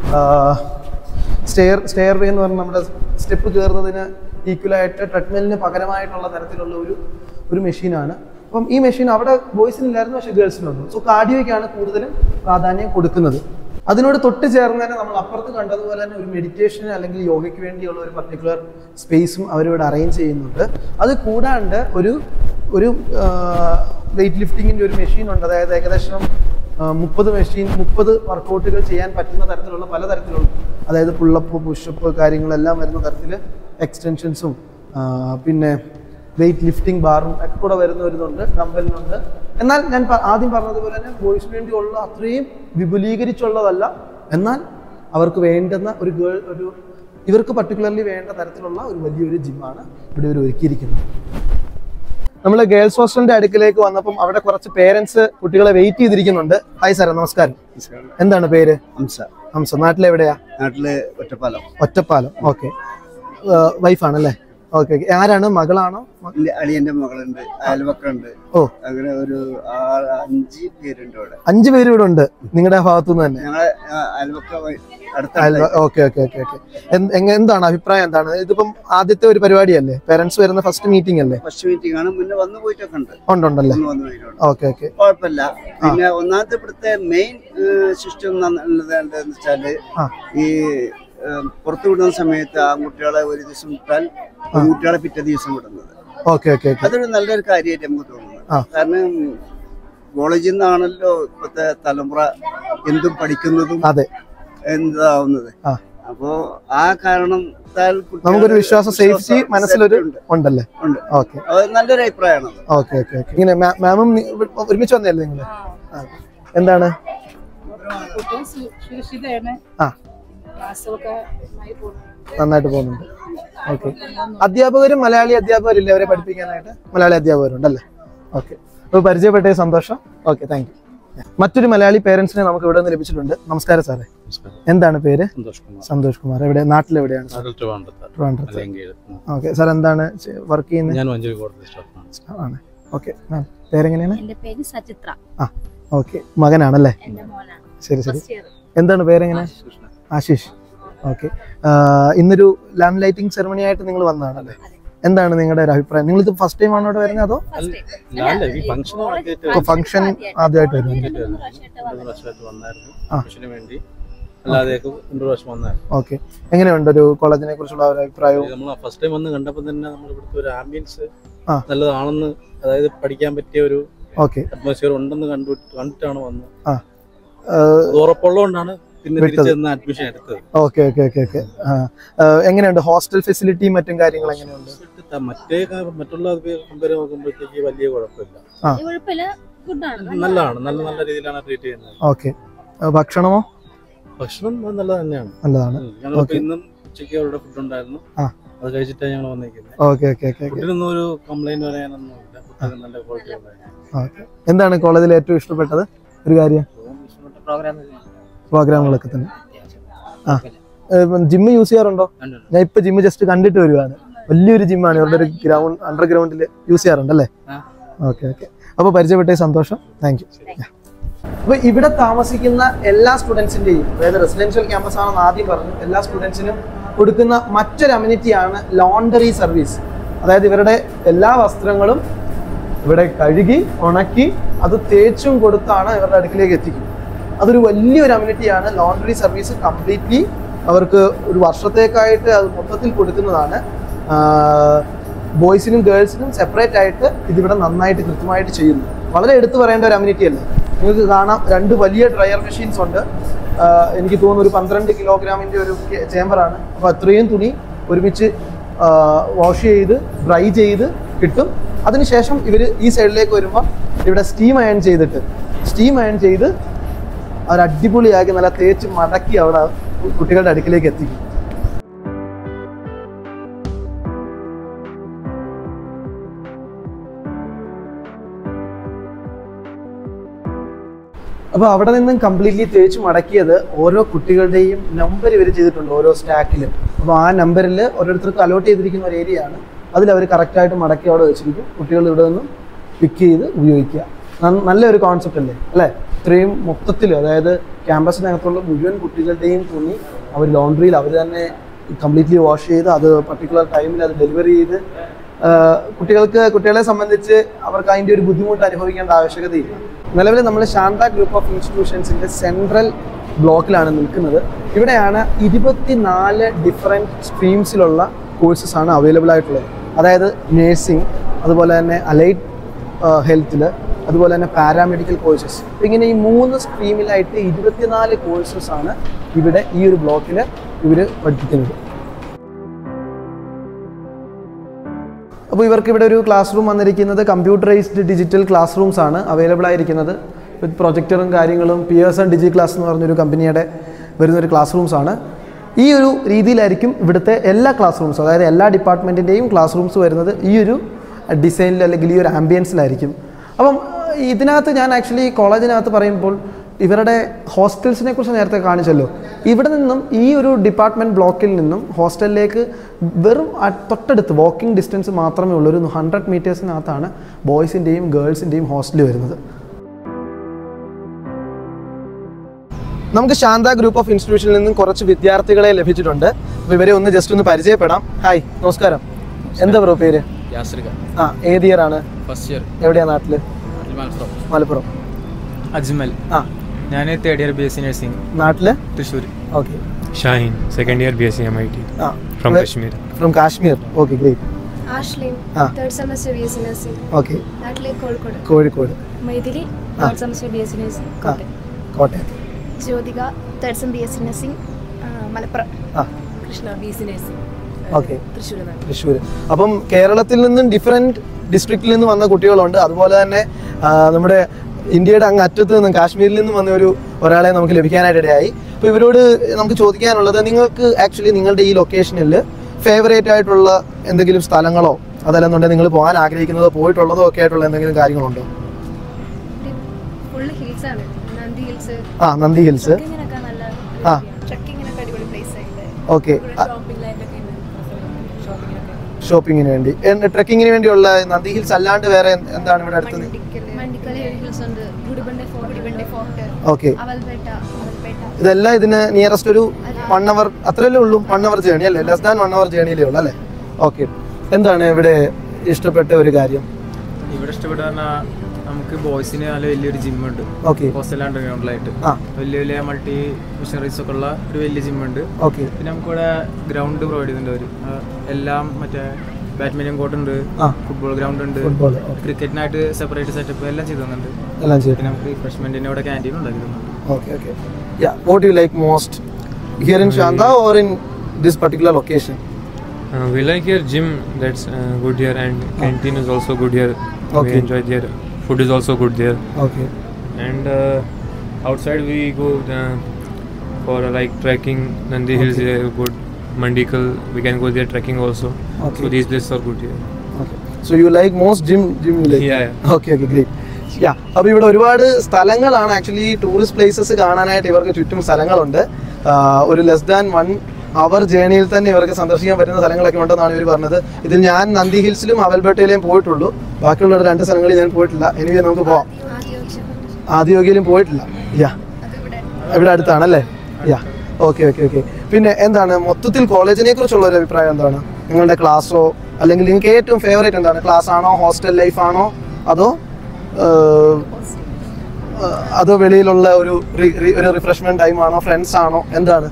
സ്റ്റെയർ സ്റ്റെയർ വേ എന്ന് പറഞ്ഞാൽ നമ്മുടെ സ്റ്റെപ്പ് കയറുന്നതിന് ഈക്വലായിട്ട് ട്രെഡ്മിലിന് പകരമായിട്ടുള്ള തരത്തിലുള്ള ഒരു ഒരു മെഷീനാണ് അപ്പം ഈ മെഷീൻ അവിടെ ബോയ്സിനില്ലായിരുന്നു പക്ഷേ ഗേൾസിനുണ്ട് സോ കാർഡിയോയ്ക്കാണ് കൂടുതലും പ്രാധാന്യം കൊടുക്കുന്നത് അതിനോട് തൊട്ട് ചേർന്ന് തന്നെ നമ്മൾ അപ്പുറത്ത് കണ്ടതുപോലെ തന്നെ ഒരു മെഡിറ്റേഷന് അല്ലെങ്കിൽ യോഗയ്ക്ക് വേണ്ടിയുള്ള ഒരു പർട്ടിക്കുലർ സ്പേസും അവരിവിടെ അറേഞ്ച് ചെയ്യുന്നുണ്ട് അത് കൂടാണ്ട് ഒരു ഒരു വെയിറ്റ് ലിഫ്റ്റിങ്ങിൻ്റെ ഒരു മെഷീൻ ഉണ്ട് അതായത് ഏകദേശം മുപ്പത് മെഷീൻ മുപ്പത് വർക്കൗട്ടുകൾ ചെയ്യാൻ പറ്റുന്ന തരത്തിലുള്ള പല തരത്തിലുള്ള അതായത് പുള്ളപ്പ് പുഷപ്പ് കാര്യങ്ങളെല്ലാം വരുന്ന തരത്തിൽ എക്സ്റ്റൻഷൻസും പിന്നെ വെയിറ്റ് ലിഫ്റ്റിംഗ് ബാറും ഒക്കെ കൂടെ വരുന്ന ഒരു ഇതുണ്ട് ഡമ്പലിനുണ്ട് എന്നാൽ ഞാൻ പ- ആദ്യം പറഞ്ഞതുപോലെ തന്നെ ബോയ്സിന് വേണ്ടിയുള്ള അത്രയും വിപുലീകരിച്ചുള്ളതല്ല എന്നാൽ അവർക്ക് വേണ്ടുന്ന ഒരു ഗേൾ ഒരു ഇവർക്ക് പർട്ടിക്കുലർലി വേണ്ട തരത്തിലുള്ള ഒരു വലിയൊരു ജിമ്മാണ് ഇവിടെ ഇവർ ഒരുക്കിയിരിക്കുന്നത് നമ്മൾ ഗേൾസ് ഹോസ്റ്റലിന്റെ അടുക്കിലേക്ക് വന്നപ്പം അവിടെ കുറച്ച് പേരൻസ് കുട്ടികളെ വെയിറ്റ് ചെയ്തിരിക്കുന്നുണ്ട് ഹായ് സാറേ നമസ്കാരം എന്താണ് പേര് ഹംസ ഹംസ നാട്ടിലെവിടെയാ നാട്ടില് ഒറ്റപ്പാലം ഒറ്റപ്പാലം ഓക്കെ വൈഫാണല്ലേ ഓക്കെ ആരാണ് മകളാണോ മ- എന്റെ അളിയന്റെ മകളുണ്ട് അയൽവക്കുണ്ട് ഓ. അങ്ങനെ ഒരു ആറ് അഞ്ച് പേരുണ്ട് ഇവിടെ അഞ്ചു പേര് ഇവിടെ ഉണ്ട് നിങ്ങളുടെ ഭാഗത്തു നിന്ന് തന്നെ ഞങ്ങളെ ആ, അയൽവക്ക വ- അടുത്ത ഓക്കെ ഓക്കെ ഓക്കെ ഓക്കെ എന്താണ് അഭിപ്രായം എന്താണ് ഇതിപ്പം ആദ്യത്തെ ഒരു പരിപാടിയല്ലേ പേരൻസ് വരുന്ന ഫസ്റ്റ് മീറ്റിംഗ് അല്ലേ ഫസ്റ്റ് മീറ്റിംഗ് ആണ് മുന്നേ വന്ന് പോയിട്ടൊക്കെ ഉണ്ട് ഉണ്ടുണ്ടല്ലേ വന്ന് വന്ന് പോയിട്ടുണ്ട് ഓക്കെ ഓക്കെ കുഴപ്പമില്ല പിന്നെ ഒന്നാമത്തെ ഇവിടുത്തെ മെയിൻ സിസ്റ്റം എന്താണെന്ന് വെച്ചാല് ആ. ഈ ഏഹ്, പുറത്തു വിടുന്ന സമയത്ത് ആൺകുട്ടികളെ ഒരു ദിവസം വിട്ടാൽ പെൺകുട്ടികളെ പിറ്റേ ദിവസം വിടുന്നത് ഓക്കെ ഓക്കെ ഓക്കെ അതൊരു നല്ലൊരു കാര്യമായിട്ട് നമുക്ക് തോന്നുന്നത് ആ. കാരണം കോളേജിൽ നിന്നാണല്ലോ ഇപ്പോഴത്തെ തലമുറ എന്തും പഠിക്കുന്നതും അതെ എന്താവുന്നത് ആ. അപ്പോ ആ കാരണത്താൽ കുട്ടികള് നമുക്കൊരു വിശ്വാസം സേഫ്റ്റി വിശ്വാസം മനസ്സിലൊരു ഉണ്ട്. ഉണ്ടല്ലേ ഉണ്ട്. ഓക്കെ അത് നല്ലൊരു അഭിപ്രായമാണ് ഓക്കെ ഓക്കെ ഓക്കെ ഇങ്ങനെ മാ- മാമും നി- ഇവിടെ ഒരുമിച്ച് വന്നല്ലേ നിങ്ങള് ആ. എന്താണ് കുട്ടികൾ സു- സുരക്ഷിതയാണ് ആ. ക്ലാസ്സൊക്കെ നന്നായി പോകുന്നു നന്നായിട്ട് പോകുന്നുണ്ട് ഓക്കെ അധ്യാപകരും മലയാളി അധ്യാപകരില്ലേ അവരെ പഠിപ്പിക്കാനായിട്ട് മലയാളി അധ്യാപകരുണ്ടല്ലേ ഓക്കെ അപ്പോൾ പരിചയപ്പെട്ട സന്തോഷം ഓക്കെ താങ്ക് യു മറ്റൊരു മലയാളി പേരൻസിനെ നമുക്ക് ഇവിടെ നിന്ന് ലഭിച്ചിട്ടുണ്ട് നമസ്കാരം സാറേ എന്താണ് പേര് സന്തോഷ് കുമാർ സന്തോഷ് കുമാർ എവിടെ നാട്ടിലെവിടെയാണ് സാർ നാട്ടിൽ ട്രിവാൻഡ്രത്ത് ട്രിവാൻഡ്രത്ത് അലങ്കേട് ഓക്കെ സാർ എന്താണ് വർക്ക് ചെയ്യുന്നത് ഞാൻ മഞ്ചേരി കോടതി സ്റ്റാഫാണ് ആണ് ഓക്കെ മാം പേരെങ്ങനെയാണ് എന്റെ പേര് സചിത്ര ഓക്കെ മകനാണല്ലേ എന്റെ മോനാണ് ശരി ശരി ഫസ്റ്റ് ഇയർ എന്താണ് പേരെങ്ങനെ ആശിഷ് ഓക്കെ ഇന്നൊരു ലാമ്പ് ലൈറ്റിംഗ് സെറമണി ആയിട്ട് നിങ്ങൾ വന്നതാണല്ലേ എന്താണ് നിങ്ങളുടെ ഒരു അഭിപ്രായം നിങ്ങൾ ഇത് ഫസ്റ്റ് ടൈം ആണോ ഇവിടെ വരുന്നത് അതോ അല്ല ഈ ഫംഗ്ഷൻ ഇപ്പൊ ഫംഗ്ഷൻ ആദ്യമായിട്ട് വരുന്നത് രണ്ട് വർഷമായിട്ട് വന്നായിരുന്നു ആ. ഫംഗ്ഷന് വേണ്ടി അല്ലാതെയൊക്കെ രണ്ട് പ്രാവശ്യം വന്നായിരുന്നു ഓക്കെ എങ്ങനെയുണ്ട് ഒരു കോളേജിനെ കുറിച്ചുള്ള ഒരു അഭിപ്രായവും നമ്മൾ ഫസ്റ്റ് ടൈം വന്ന് കണ്ടപ്പോൾ തന്നെ നമ്മൾ ഇവിടുത്തെ ഒരു ആംബിയൻസ് ആ. നല്ലതാണെന്ന് അതായത് പഠിക്കാൻ പറ്റിയ ഒരു ഓക്കെ അറ്റ്മോസ്ഫിയർ ഉണ്ടെന്ന് കണ്ടു കണ്ടിട്ടാണ് വന്നത് ആ. അത് ഉറപ്പുള്ളതുകൊണ്ടാണ് പിന്നെ വിട്ടത്. തിരിച്ച് ചെന്ന് അഡ്മിഷൻ എടുത്തത് ഓക്കെ ഓക്കെ ഓക്കെ ഓക്കെ എങ്ങനെയുണ്ട് ഹോസ്റ്റൽ ഫെസിലിറ്റിയും മറ്റും കാര്യങ്ങൾ എങ്ങനെയുണ്ട് മറ്റേ ക- മറ്റുള്ള കമ്പയർ നോക്കുമ്പോഴത്തേക്ക് വലിയ കുഴപ്പമില്ല കുഴപ്പമില്ല ഗുഡാണ് നല്ലതാണ് നല്ല നല്ല രീതിയിലാണ് ട്രീറ്റ് ചെയ്യുന്നത് ഓക്കെ ഭക്ഷണമോ ഭക്ഷണം നല്ല തന്നെയാണ് നല്ലതാണ് ഞങ്ങളിപ്പോ Okay. ഇന്നും ഉച്ചയ്ക്ക് അവരുടെ ഫുഡ് ഉണ്ടായിരുന്നു ആ. അത് കഴിച്ചിട്ടാണ് ഞങ്ങൾ വന്നിരിക്കുന്നത് ഓക്കെ ഓക്കെ ഓക്കെ ഓക്കെ ഫുഡിനൊന്നും ഒരു കംപ്ലൈന്റ് പറയാനൊന്നും ഇല്ല ഫുഡ് നല്ല ക്വാളിറ്റി ഉണ്ടായിരുന്നു ഓക്കെ എന്താണ് കോളേജിൽ ഏറ്റവും ഇഷ്ടപ്പെട്ടത് ഒരു കാര്യം പ്രോഗ്രാമുകളൊക്കെ തന്നെ ആ ജിമ്മ് യൂസ് ചെയ്യാറുണ്ടോ ഞാൻ ഇപ്പൊ ജിമ്മ് ജസ്റ്റ് കണ്ടിട്ട് വരുവാണ് വലിയൊരു ജിമ്മാണ് ഇവരുടെ ഒരു ഗ്രൗണ്ട് അണ്ടർഗ്രൗണ്ടിൽ യൂസ് ചെയ്യാറുണ്ടല്ലേ ആ. ഓക്കെ ഓക്കെ അപ്പോൾ പരിചയപ്പെട്ട സന്തോഷം താങ്ക് യു അപ്പൊ ഇവിടെ താമസിക്കുന്ന എല്ലാ സ്റ്റുഡൻസിന്റെയും അതായത് റെസിഡൻഷ്യൽ ക്യാമ്പസ് ആണെന്ന് ആദ്യം പറഞ്ഞു എല്ലാ സ്റ്റുഡൻസിനും കൊടുക്കുന്ന മറ്റൊരു അമ്യൂണിറ്റിയാണ് ലോണ്ടറി സർവീസ് അതായത് ഇവരുടെ എല്ലാ വസ്ത്രങ്ങളും ഇവിടെ കഴുകി ഉണക്കി അത് തേച്ചും കൊടുത്താണ് ഇവരുടെ അടുക്കിലേക്ക് എത്തിക്കുന്നത് അതൊരു വലിയൊരു അമ്യൂണിറ്റിയാണ് ലോണ്ടറി സർവീസ് കംപ്ലീറ്റ്ലി അവർക്ക് ഒരു വർഷത്തേക്കായിട്ട് അത് മൊത്തത്തിൽ കൊടുക്കുന്നതാണ് ബോയ്സിനും ഗേൾസിനും സെപ്പറേറ്റ് ആയിട്ട് ഇതിവിടെ നന്നായിട്ട് കൃത്യമായിട്ട് ചെയ്യുന്നു വളരെ എടുത്തു പറയേണ്ട ഒരു അമ്യൂണിറ്റി അല്ലേ നിങ്ങൾക്ക് കാണാം രണ്ട് വലിയ ഡ്രയർ മെഷീൻസ് ഉണ്ട് ആ, എനിക്ക് തോന്നുന്നു ഒരു പന്ത്രണ്ട് കിലോഗ്രാമിൻ്റെ ഒരു ചേമ്പറാണ് അപ്പോൾ അത്രയും തുണി ഒരുമിച്ച് വാഷ് ചെയ്ത് ഡ്രൈ ചെയ്ത് കിട്ടും അതിനുശേഷം ഇവർ ഈ സൈഡിലേക്ക് വരുമ്പോൾ ഇവിടെ സ്റ്റീം അയൺ ചെയ്തിട്ട് സ്റ്റീം അയൺ ചെയ്ത് അവർ അടിപൊളിയാക്കി നല്ല തേച്ച് മടക്കി അവിടെ കുട്ടികളുടെ അടുക്കിലേക്ക് എത്തിക്കും അപ്പോൾ അവിടെ നിന്നും കംപ്ലീറ്റ്ലി തേച്ച് മടക്കിയത് ഓരോ കുട്ടികളുടെയും നമ്പർ ഇവർ ചെയ്തിട്ടുണ്ട് ഓരോ സ്റ്റാക്കിലും അപ്പോൾ ആ നമ്പറിൽ ഓരോരുത്തർക്ക് അലോട്ട് ചെയ്തിരിക്കുന്ന ഒരു ഏരിയ ആണ് അതിൽ അവർ കറക്റ്റായിട്ട് മടക്കി അവിടെ വെച്ചിരിക്കും കുട്ടികൾ ഇവിടെ നിന്നും പിക്ക് ചെയ്ത് ഉപയോഗിക്കുക നന്ന- നല്ലൊരു കോൺസെപ്റ്റ് അല്ലേ അല്ലേ ഇത്രയും മൊത്തത്തിൽ അതായത് ക്യാമ്പസിനകത്തുള്ള മുഴുവൻ കുട്ടികളുടെയും തുണി അവർ ലോണ്ടറിയിൽ അവർ തന്നെ കംപ്ലീറ്റ്ലി വാഷ് ചെയ്ത് അത് പർട്ടിക്കുലർ ടൈമിൽ അത് ഡെലിവറി ചെയ്ത് ആ, കുട്ടികൾക്ക് കുട്ടികളെ സംബന്ധിച്ച് അവർക്ക് അതിൻ്റെ ഒരു ബുദ്ധിമുട്ട് അനുഭവിക്കേണ്ട ആവശ്യകതയില്ല നിലവിൽ നമ്മൾ ശാന്ത ഗ്രൂപ്പ് ഓഫ് ഇൻസ്റ്റിറ്റ്യൂഷൻസിൻ്റെ സെൻട്രൽ ബ്ലോക്കിലാണ് നിൽക്കുന്നത് ഇവിടെയാണ് ഇരുപത്തിനാല് ഡിഫറെൻറ്റ് സ്ട്രീംസിലുള്ള കോഴ്സസ് ആണ് അവൈലബിൾ ആയിട്ടുള്ളത് അതായത് നേഴ്സിംഗ് അതുപോലെ തന്നെ അലൈറ്റ് ഹെൽത്തിൽ അതുപോലെ തന്നെ പാരാമെഡിക്കൽ കോഴ്സസ് ഇങ്ങനെ ഈ മൂന്ന് സ്ട്രീമിലായിട്ട് ഇരുപത്തിനാല് കോഴ്സസ് ആണ് ഇവിടെ ഈ ഒരു ബ്ലോക്കിൽ ഇവർ പഠിപ്പിക്കുന്നത് അപ്പോൾ ഇവർക്ക് ഇവിടെ ഒരു ക്ലാസ് റൂം വന്നിരിക്കുന്നത് കമ്പ്യൂട്ടറൈസ്ഡ് ഡിജിറ്റൽ ക്ലാസ് റൂംസ് ആണ് അവൈലബിൾ ആയിരിക്കുന്നത് വിത്ത് പ്രൊജക്ടറും കാര്യങ്ങളും പിയേഴ്സൺ ഡിജി ക്ലാസ് എന്ന് പറഞ്ഞൊരു കമ്പനിയുടെ വരുന്ന ഒരു ക്ലാസ് റൂംസ് ആണ് ഈ ഒരു രീതിയിലായിരിക്കും ഇവിടുത്തെ എല്ലാ ക്ലാസ് റൂംസും അതായത് എല്ലാ ഡിപ്പാർട്ട്മെൻറ്റിൻ്റെയും ക്ലാസ് റൂംസ് വരുന്നത് ഈ ഒരു ഡിസൈനിൽ അല്ലെങ്കിൽ ഈ ഒരു ആംബിയൻസിലായിരിക്കും അപ്പം ഇതിനകത്ത് ഞാൻ ആക്ച്വലി കോളേജിനകത്ത് പറയുമ്പോൾ ഇവരുടെ ഹോസ്റ്റൽസിനെ കുറിച്ച് നേരത്തെ കാണിച്ചല്ലോ ഇവിടെ നിന്നും ഈ ഒരു ഡിപ്പാർട്ട്മെൻറ്റ് ബ്ലോക്കിൽ നിന്നും ഹോസ്റ്റലിലേക്ക് വെറും അ- തൊട്ടടുത്ത് വാക്കിംഗ് ഡിസ്റ്റൻസ് മാത്രമേ ഉള്ളൂ ഒരു ഹൺഡ്രഡ് മീറ്റേഴ്സിനകത്താണ് ബോയ്സിൻ്റെയും ഗേൾസിൻ്റെയും ഹോസ്റ്റൽ വരുന്നത് നമുക്ക് ശാന്ത ഗ്രൂപ്പ് ഓഫ് ഇൻസ്റ്റിറ്റ്യൂഷനിൽ നിന്നും കുറച്ച് വിദ്യാർത്ഥികളെ ലഭിച്ചിട്ടുണ്ട് അപ്പോൾ ഇവരെ ഒന്ന് ജസ്റ്റ് ഒന്ന് പരിചയപ്പെടാം ഹായ് നമസ്കാരം എന്താ ബ്രോ പേര് യാസ്രിക ആ ഏത് ഇയർ ആണ് ഫസ്റ്റ് ഇയർ എവിടെയാ നാട്ടില് മലപ്പുറം മലപ്പുറം അജ്മൽ ആ ഞാൻ third year B S C nursing നാട്ടില് Thrissur okay Shaheen, second year BSc MIT ആ from Kashmir. From Kashmir okay great Ashlin ആ. Third semester B S C nursing okay നാട്ടിലെ കോഴിക്കോട് കോഴിക്കോട് മൈഥിലി ആ. Third semester B S C nursing ആ Kottayam Kottayam Jyothika third sem B S C nursing Malappuram ആ Krishna B C nursing okay Thrissur Thrissur അപ്പം കേരളത്തിൽ നിന്നും different ഡിസ്ട്രിക്റ്റിൽ നിന്നും വന്ന കുട്ടികളുണ്ട് അതുപോലെ തന്നെ ആ, നമ്മുടെ ഇന്ത്യയുടെ അങ്ങ് അറ്റത്ത് നിന്നും കാശ്മീരിൽ നിന്നും വന്ന ഒരു ഒരാളെ നമുക്ക് ലഭിക്കാനായിട്ട് ഇടയായി അപ്പോൾ ഇവരോട് നമുക്ക് ചോദിക്കാനുള്ളത് നിങ്ങൾക്ക് ആക്ച്വലി നിങ്ങളുടെ ഈ ലൊക്കേഷനിൽ ഫേവറേറ്റ് ആയിട്ടുള്ള എന്തെങ്കിലും സ്ഥലങ്ങളോ അതല്ലെന്നുണ്ടെങ്കിൽ നിങ്ങൾ പോകാൻ ആഗ്രഹിക്കുന്നതോ പോയിട്ടുള്ളതോ ഒക്കെ ആയിട്ടുള്ള എന്തെങ്കിലും കാര്യങ്ങളുണ്ടോ ഫുള്ള് ഹിൽസ് ആണ് നന്ദി ഹിൽസ് ആ നന്ദി ഹിൽസ് ട്രക്കിങ്ങിനൊക്കെ നല്ല ആ. ട്രക്കിങ്ങിനൊക്കെ അടിപൊളി പ്ലേസ് ആയിട്ട് ഓക്കെ ഷോപ്പിംഗ് ലൈനൊക്കെ ഷോപ്പിങ്ങിനൊക്കെ ഷോപ്പിങ്ങിന് വേണ്ടി ട്രക്കിങ്ങിന് വേണ്ടിയുള്ള നന്ദി ഹിൽസ് അല്ലാണ്ട് വേറെ എന്ത്- എന്താണ് ഇവിടെ അടുത്ത് മണ്ടിക്കൽ ഹിൽസ് ഉണ്ട് Gudibande fort Gudibande fort okay Avalpete Avalpete ഇതെല്ലാം ഇതിന് നിയറസ്റ്റ് ഒരു വൺ അവർ അത്രയല്ലേ ഉള്ളൂ വൺ അവർ ജേണി അല്ലേ ലെസ് ദാൻ വൺ അവർ ജേണിയിലേ ഉള്ളൂ അല്ലേ ഓക്കെ എന്താണ് ഇവിടെ ഇഷ്ടപ്പെട്ട ഒരു കാര്യം ഇവിടെ ഇഷ്ടപ്പെട്ട പറഞ്ഞാൽ നമുക്ക് ബോയ്സിന് നല്ല വലിയൊരു ജിമ്മുണ്ട് ഓക്കെ ഹോസ്റ്റൽ അണ്ടർഗ്രൗണ്ടിലായിട്ട് ആ വലിയ വലിയ മൾട്ടി മിഷനറീസ് ഒക്കെ ഉള്ള ഒരു വലിയ ജിമ്മുണ്ട് ഓക്കെ പിന്നെ നമുക്കിവിടെ ഗ്രൗണ്ട് പ്രൊവൈഡ് ചെയ്യുന്നുണ്ട് അവർ എല്ലാം മറ്റേ ബാഡ്മിൻ്റൺ കോർട്ട് ഉണ്ട് ആ ഫുട്ബോൾ ഗ്രൗണ്ട് ഉണ്ട് ഫുട്ബോൾ ക്രിക്കറ്റിനായിട്ട് സെപ്പറേറ്റ് സെറ്റപ്പ് എല്ലാം ചെയ്തു തന്നുണ്ട് എല്ലാം ചെയ്തു പിന്നെ നമുക്ക് റിഫ്രഷ്മെന്റിന് ഇവിടെ ക്യാൻറ്റീൻ ഉണ്ടാക്കി തന്നുണ്ട് okay okay yeah what you like most here in Shanta or in this particular location Uh, we like your gym, that's uh, good here, and canteen is also good here. Okay. We enjoy there. Food is also good there. Okay And uh, outside we go uh, for uh, like trekking. Nandi Hills Okay. is good. Mandikal, we can go there trekking also. Okay. So these places are good here. Okay so you like most gym gym you like Yeah, yeah. Okay okay great yeah അപ്പോൾ ഇവിടെ ഒരുപാട് സ്ഥലങ്ങളാണ് actually tourist places കാണാനായിട്ട് ഇവർക്ക് ചുറ്റും സ്ഥലങ്ങളുണ്ട് ആഹ് ഒരു ലെസ് ദാൻ വൺ അവർ ജേണിയിൽ തന്നെ ഇവർക്ക് സന്ദർശിക്കാൻ പറ്റുന്ന സ്ഥലങ്ങളൊക്കെ ഉണ്ടെന്നാണ് ഇവർ പറഞ്ഞത് ഇതിൽ ഞാൻ നന്ദി ഹിൽസിലും അവൽപേട്ടയിലും പോയിട്ടുള്ളൂ ബാക്കിയുള്ള രണ്ട് സ്ഥലങ്ങളിൽ ഞാൻ പോയിട്ടില്ല എനിവേ നമുക്ക് പോവാം ആദ്യോഗിയിലും പോയിട്ടില്ല യാ ഇവിടെ അടുത്താണല്ലേ യാ ഓക്കെ ഓക്കെ ഓക്കെ പിന്നെ എന്താണ് മൊത്തത്തിൽ കോളേജിനെ കുറിച്ചുള്ള ഒരു അഭിപ്രായം എന്താണ് നിങ്ങളുടെ ക്ലാസ്സോ അല്ലെങ്കിൽ നിങ്ങൾക്ക് ഏറ്റവും ഫേവറേറ്റ് എന്താണ് ക്ലാസ് ആണോ ഹോസ്റ്റൽ ലൈഫ് ആണോ അതോ ഏഹ്, ഏഹ്, അതോ വെളിയിലുള്ള ഒരു റി- റി- ഒരു റിഫ്രഷ്മെന്റ് ടൈം ആണോ ഫ്രണ്ട്സ് ആണോ എന്താണ്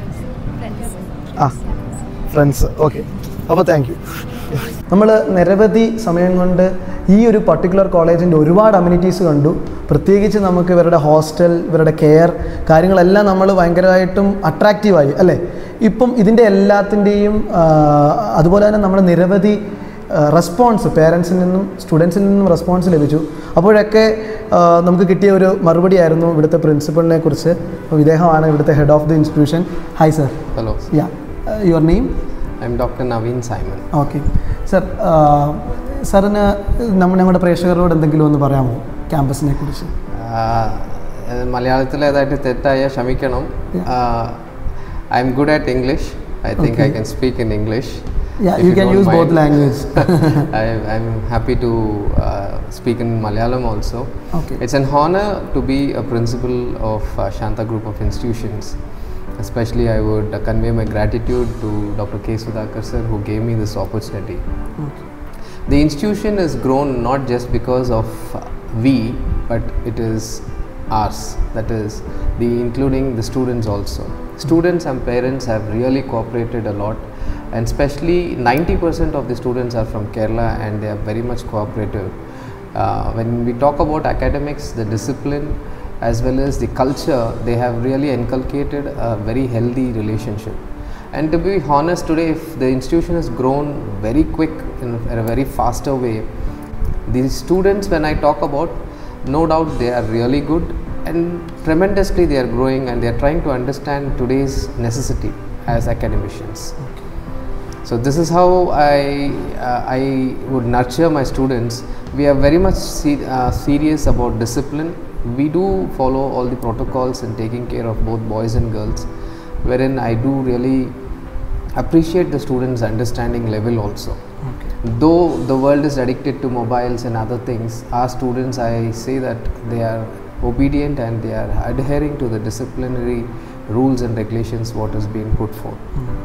ആ ഫ്രണ്ട്സ് ഓക്കെ അപ്പോൾ താങ്ക് യു നമ്മൾ നിരവധി സമയം കൊണ്ട് ഈ ഒരു പർട്ടിക്കുലർ കോളേജിൻ്റെ ഒരുപാട് അമ്യൂണിറ്റീസ് കണ്ടു പ്രത്യേകിച്ച് നമുക്ക് ഇവരുടെ ഹോസ്റ്റൽ ഇവരുടെ കെയർ കാര്യങ്ങളെല്ലാം നമ്മൾ ഭയങ്കരമായിട്ടും അട്രാക്റ്റീവായി അല്ലേ ഇപ്പം ഇതിൻ്റെ എല്ലാത്തിൻ്റെയും അതുപോലെ തന്നെ നമ്മൾ നിരവധി റെസ്പോൺസ് പേരൻസിൽ നിന്നും സ്റ്റുഡൻസിൽ നിന്നും റെസ്പോൺസ് ലഭിച്ചു അപ്പോഴൊക്കെ ആ, നമുക്ക് കിട്ടിയ ഒരു മറുപടി ആയിരുന്നു ഇവിടുത്തെ പ്രിൻസിപ്പളിനെ കുറിച്ച് അപ്പോൾ ഇദ്ദേഹമാണ് ഇവിടുത്തെ head of the institution hi sir Hello, yeah your name I'm Dr. Naveen Simon. Okay sir സാറിന് നമ്മൾ ഞങ്ങളുടെ പ്രേക്ഷകരോട് എന്തെങ്കിലും ഒന്ന് പറയാമോ ക്യാമ്പസിനെ കുറിച്ച് ആഹ് മലയാളത്തിൽ ഏതായിട്ട് തെറ്റായ ക്ഷമിക്കണം I am good at English I think I Okay. Can speak in English Yeah, you can use both language. I, I'm happy to uh, speak in Malayalam also. Okay. It's an honor to be a principal of uh, Shanta Group of Institutions. Especially, I would uh, convey my gratitude to Dr. K. Sudhakar sir who gave me this opportunity. The institution has grown not just because of uh, we, but it is ours. That is, the including the students also. Students and parents have really cooperated a lot, and especially 90% of the students are from Kerala and they are very much cooperative. Uh, when we talk about academics, the discipline as well as the culture, they have really inculcated a very healthy relationship. And to be honest, today, if the institution has grown very quick in a, in a very faster way, these students, when I talk about, no doubt they are really good and tremendously they are growing and they are trying to understand today's necessity as academicians. So this is how I uh, I would nurture my students. We are very much se- uh, serious about discipline. We do follow all the protocols in taking care of both boys and girls, wherein I do really appreciate the students' understanding level also. Though the world is addicted to mobiles and other things, our students, I say that they are obedient and they are adhering to the disciplinary rules and regulations what is being put forth.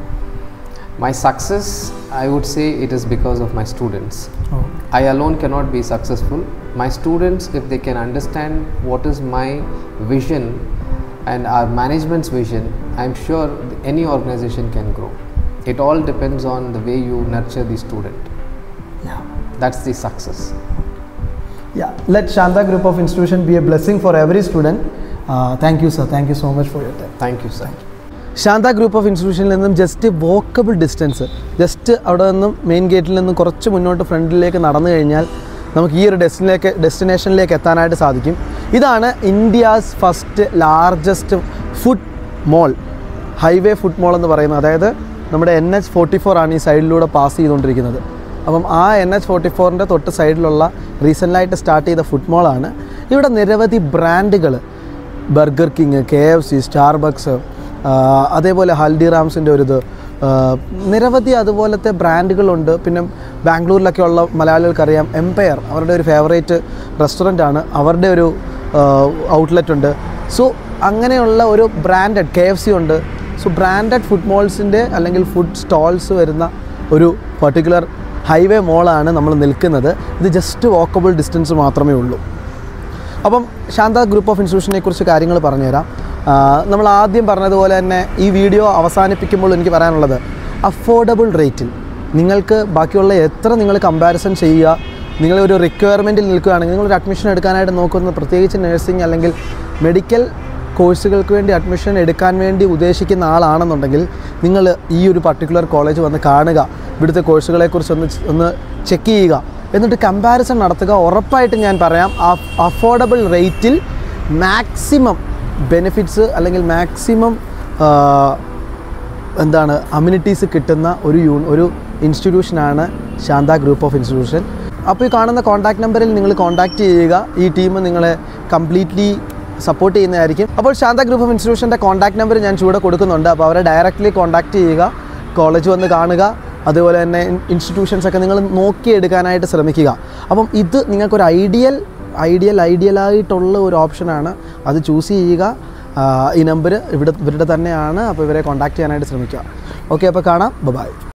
My success, I would say it is because of my students. I alone cannot be successful. My students, if they can understand what is my vision and our management's vision, I'm sure any organization can grow. It all depends on the way you nurture the student. Yeah. That's the success. Yeah, let Shanta Group of Institution be a blessing for every student. Uh, thank you, sir. Thank you so much for your time. Thank you, sir. Shanta group of ഇൻസ്റ്റിറ്റ്യൂഷനിൽ നിന്നും just walkable distance just അവിടെ നിന്നും main ഗേറ്റിൽ നിന്നും കുറച്ച് മുന്നോട്ട് ഫ്രണ്ടിലേക്ക് നടന്നു കഴിഞ്ഞാൽ നമുക്ക് ഈ ഒരു ഡെസ്റ്റിനിലേക്ക് ഡെസ്റ്റിനേഷനിലേക്ക് എത്താനായിട്ട് സാധിക്കും ഇതാണ് India's first largest food mall highway food mall എന്ന് പറയുന്നത് അതായത് നമ്മുടെ എൻ എച്ച് ഫോർട്ടി ഫോർ ആണ് ഈ സൈഡിലൂടെ പാസ് ചെയ്തുകൊണ്ടിരിക്കുന്നത് അപ്പം ആ എൻ എച്ച് ഫോർട്ടി ഫോറിൻ്റെ തൊട്ട് സൈഡിലുള്ള റീസെൻ്റായിട്ട് സ്റ്റാർട്ട് ചെയ്ത ഫുഡ് മോളാണ് ഇവിടെ നിരവധി ബ്രാൻഡുകൾ Burger King K F C Starbucks അതേപോലെ ഹൽദിറാംസിൻ്റെ ഒരു ഇത് ആ, നിരവധി അതുപോലത്തെ ബ്രാൻഡുകളുണ്ട് പിന്നെ ബാംഗ്ലൂരിലൊക്കെ ഉള്ള മലയാളികൾക്കറിയാം എംപയർ അവരുടെ ഒരു ഫേവറേറ്റ് റെസ്റ്റോറൻ്റ് ആണ് അവരുടെ ഒരു ഔട്ട്ലെറ്റ് ഉണ്ട് സോ അങ്ങനെയുള്ള ഒരു ബ്രാൻഡഡ് കെ എഫ് സി ഉണ്ട് സോ ബ്രാൻഡഡ് ഫുഡ് മോൾസിൻ്റെ അല്ലെങ്കിൽ ഫുഡ് സ്റ്റോൾസ് വരുന്ന ഒരു പർട്ടിക്കുലർ ഹൈവേ മോളാണ് നമ്മൾ നിൽക്കുന്നത് ഇത് ജസ്റ്റ് വാക്കബിൾ ഡിസ്റ്റൻസ് മാത്രമേ ഉള്ളൂ അപ്പം ശാന്ത ഗ്രൂപ്പ് ഓഫ് ഇൻസ്റ്റിറ്റ്യൂഷനെ കുറിച്ച് കാര്യങ്ങൾ പറഞ്ഞുതരാം ആ, നമ്മൾ ആദ്യം പറഞ്ഞതുപോലെ തന്നെ ഈ വീഡിയോ അവസാനിപ്പിക്കുമ്പോൾ എനിക്ക് പറയാനുള്ളത് അഫോർഡബിൾ റേറ്റിൽ നിങ്ങൾക്ക് ബാക്കിയുള്ള എത്ര നിങ്ങൾ കമ്പാരിസൺ ചെയ്യുക നിങ്ങൾ ഒരു റിക്വയർമെൻറ്റിൽ നിൽക്കുകയാണെങ്കിൽ നിങ്ങളൊരു അഡ്മിഷൻ എടുക്കാനായിട്ട് നോക്കുന്നത് പ്രത്യേകിച്ച് നഴ്സിംഗ് അല്ലെങ്കിൽ മെഡിക്കൽ കോഴ്സുകൾക്ക് വേണ്ടി അഡ്മിഷൻ എടുക്കാൻ വേണ്ടി ഉദ്ദേശിക്കുന്ന ആളാണെന്നുണ്ടെങ്കിൽ നിങ്ങൾ ഈ ഒരു പർട്ടിക്കുലർ കോളേജ് വന്ന് കാണുക ഇവിടുത്തെ കോഴ്സുകളെക്കുറിച്ച് ഒന്ന് ച്- ഒന്ന് ചെക്ക് ചെയ്യുക എന്നിട്ട് കമ്പാരിസൺ നടത്തുക ഉറപ്പായിട്ട് ഞാൻ പറയാം അഫോർഡബിൾ റേറ്റിൽ മാക്സിമം ബെനിഫിറ്റ്സ് അല്ലെങ്കിൽ മാക്സിമം എന്താണ് അമ്യൂണിറ്റീസ് കിട്ടുന്ന ഒരു യൂൺ ഒരു ഇൻസ്റ്റിറ്റ്യൂഷനാണ് ശാന്ത ഗ്രൂപ്പ് ഓഫ് ഇൻസ്റ്റിറ്റ്യൂഷൻ അപ്പോൾ ഈ കാണുന്ന കോൺടാക്ട് നമ്പറിൽ നിങ്ങൾ കോൺടാക്റ്റ് ചെയ്യുക ഈ ടീം നിങ്ങളെ കംപ്ലീറ്റ്ലി സപ്പോർട്ട് ചെയ്യുന്നതായിരിക്കും അപ്പോൾ ശാന്ത ഗ്രൂപ്പ് ഓഫ് ഇൻസ്റ്റിറ്റ്യൂഷൻ്റെ കോൺടാക്ട് നമ്പർ ഞാൻ ചൂടെ കൊടുക്കുന്നുണ്ട് അപ്പോൾ അവരെ ഡയറക്റ്റ്ലി കോൺടാക്റ്റ് ചെയ്യുക കോളേജ് വന്ന് കാണുക അതുപോലെ തന്നെ ഇൻസ്റ്റിറ്റ്യൂഷൻസ് ഒക്കെ നിങ്ങൾ നോക്കിയെടുക്കാനായിട്ട് ശ്രമിക്കുക അപ്പം ഇത് നിങ്ങൾക്കൊരു ഐഡിയൽ ഐഡിയൽ ഐഡിയലായിട്ടുള്ള ഒരു ഓപ്ഷനാണ് അത് ചൂസ് ചെയ്യുക ആ, ഈ നമ്പർ ഇവിടെ ഇവരുടെ തന്നെയാണ് അപ്പോൾ ഇവരെ കോൺടാക്ട് ചെയ്യാനായിട്ട് ശ്രമിക്കുക ഓക്കെ അപ്പോൾ കാണാം ബൈ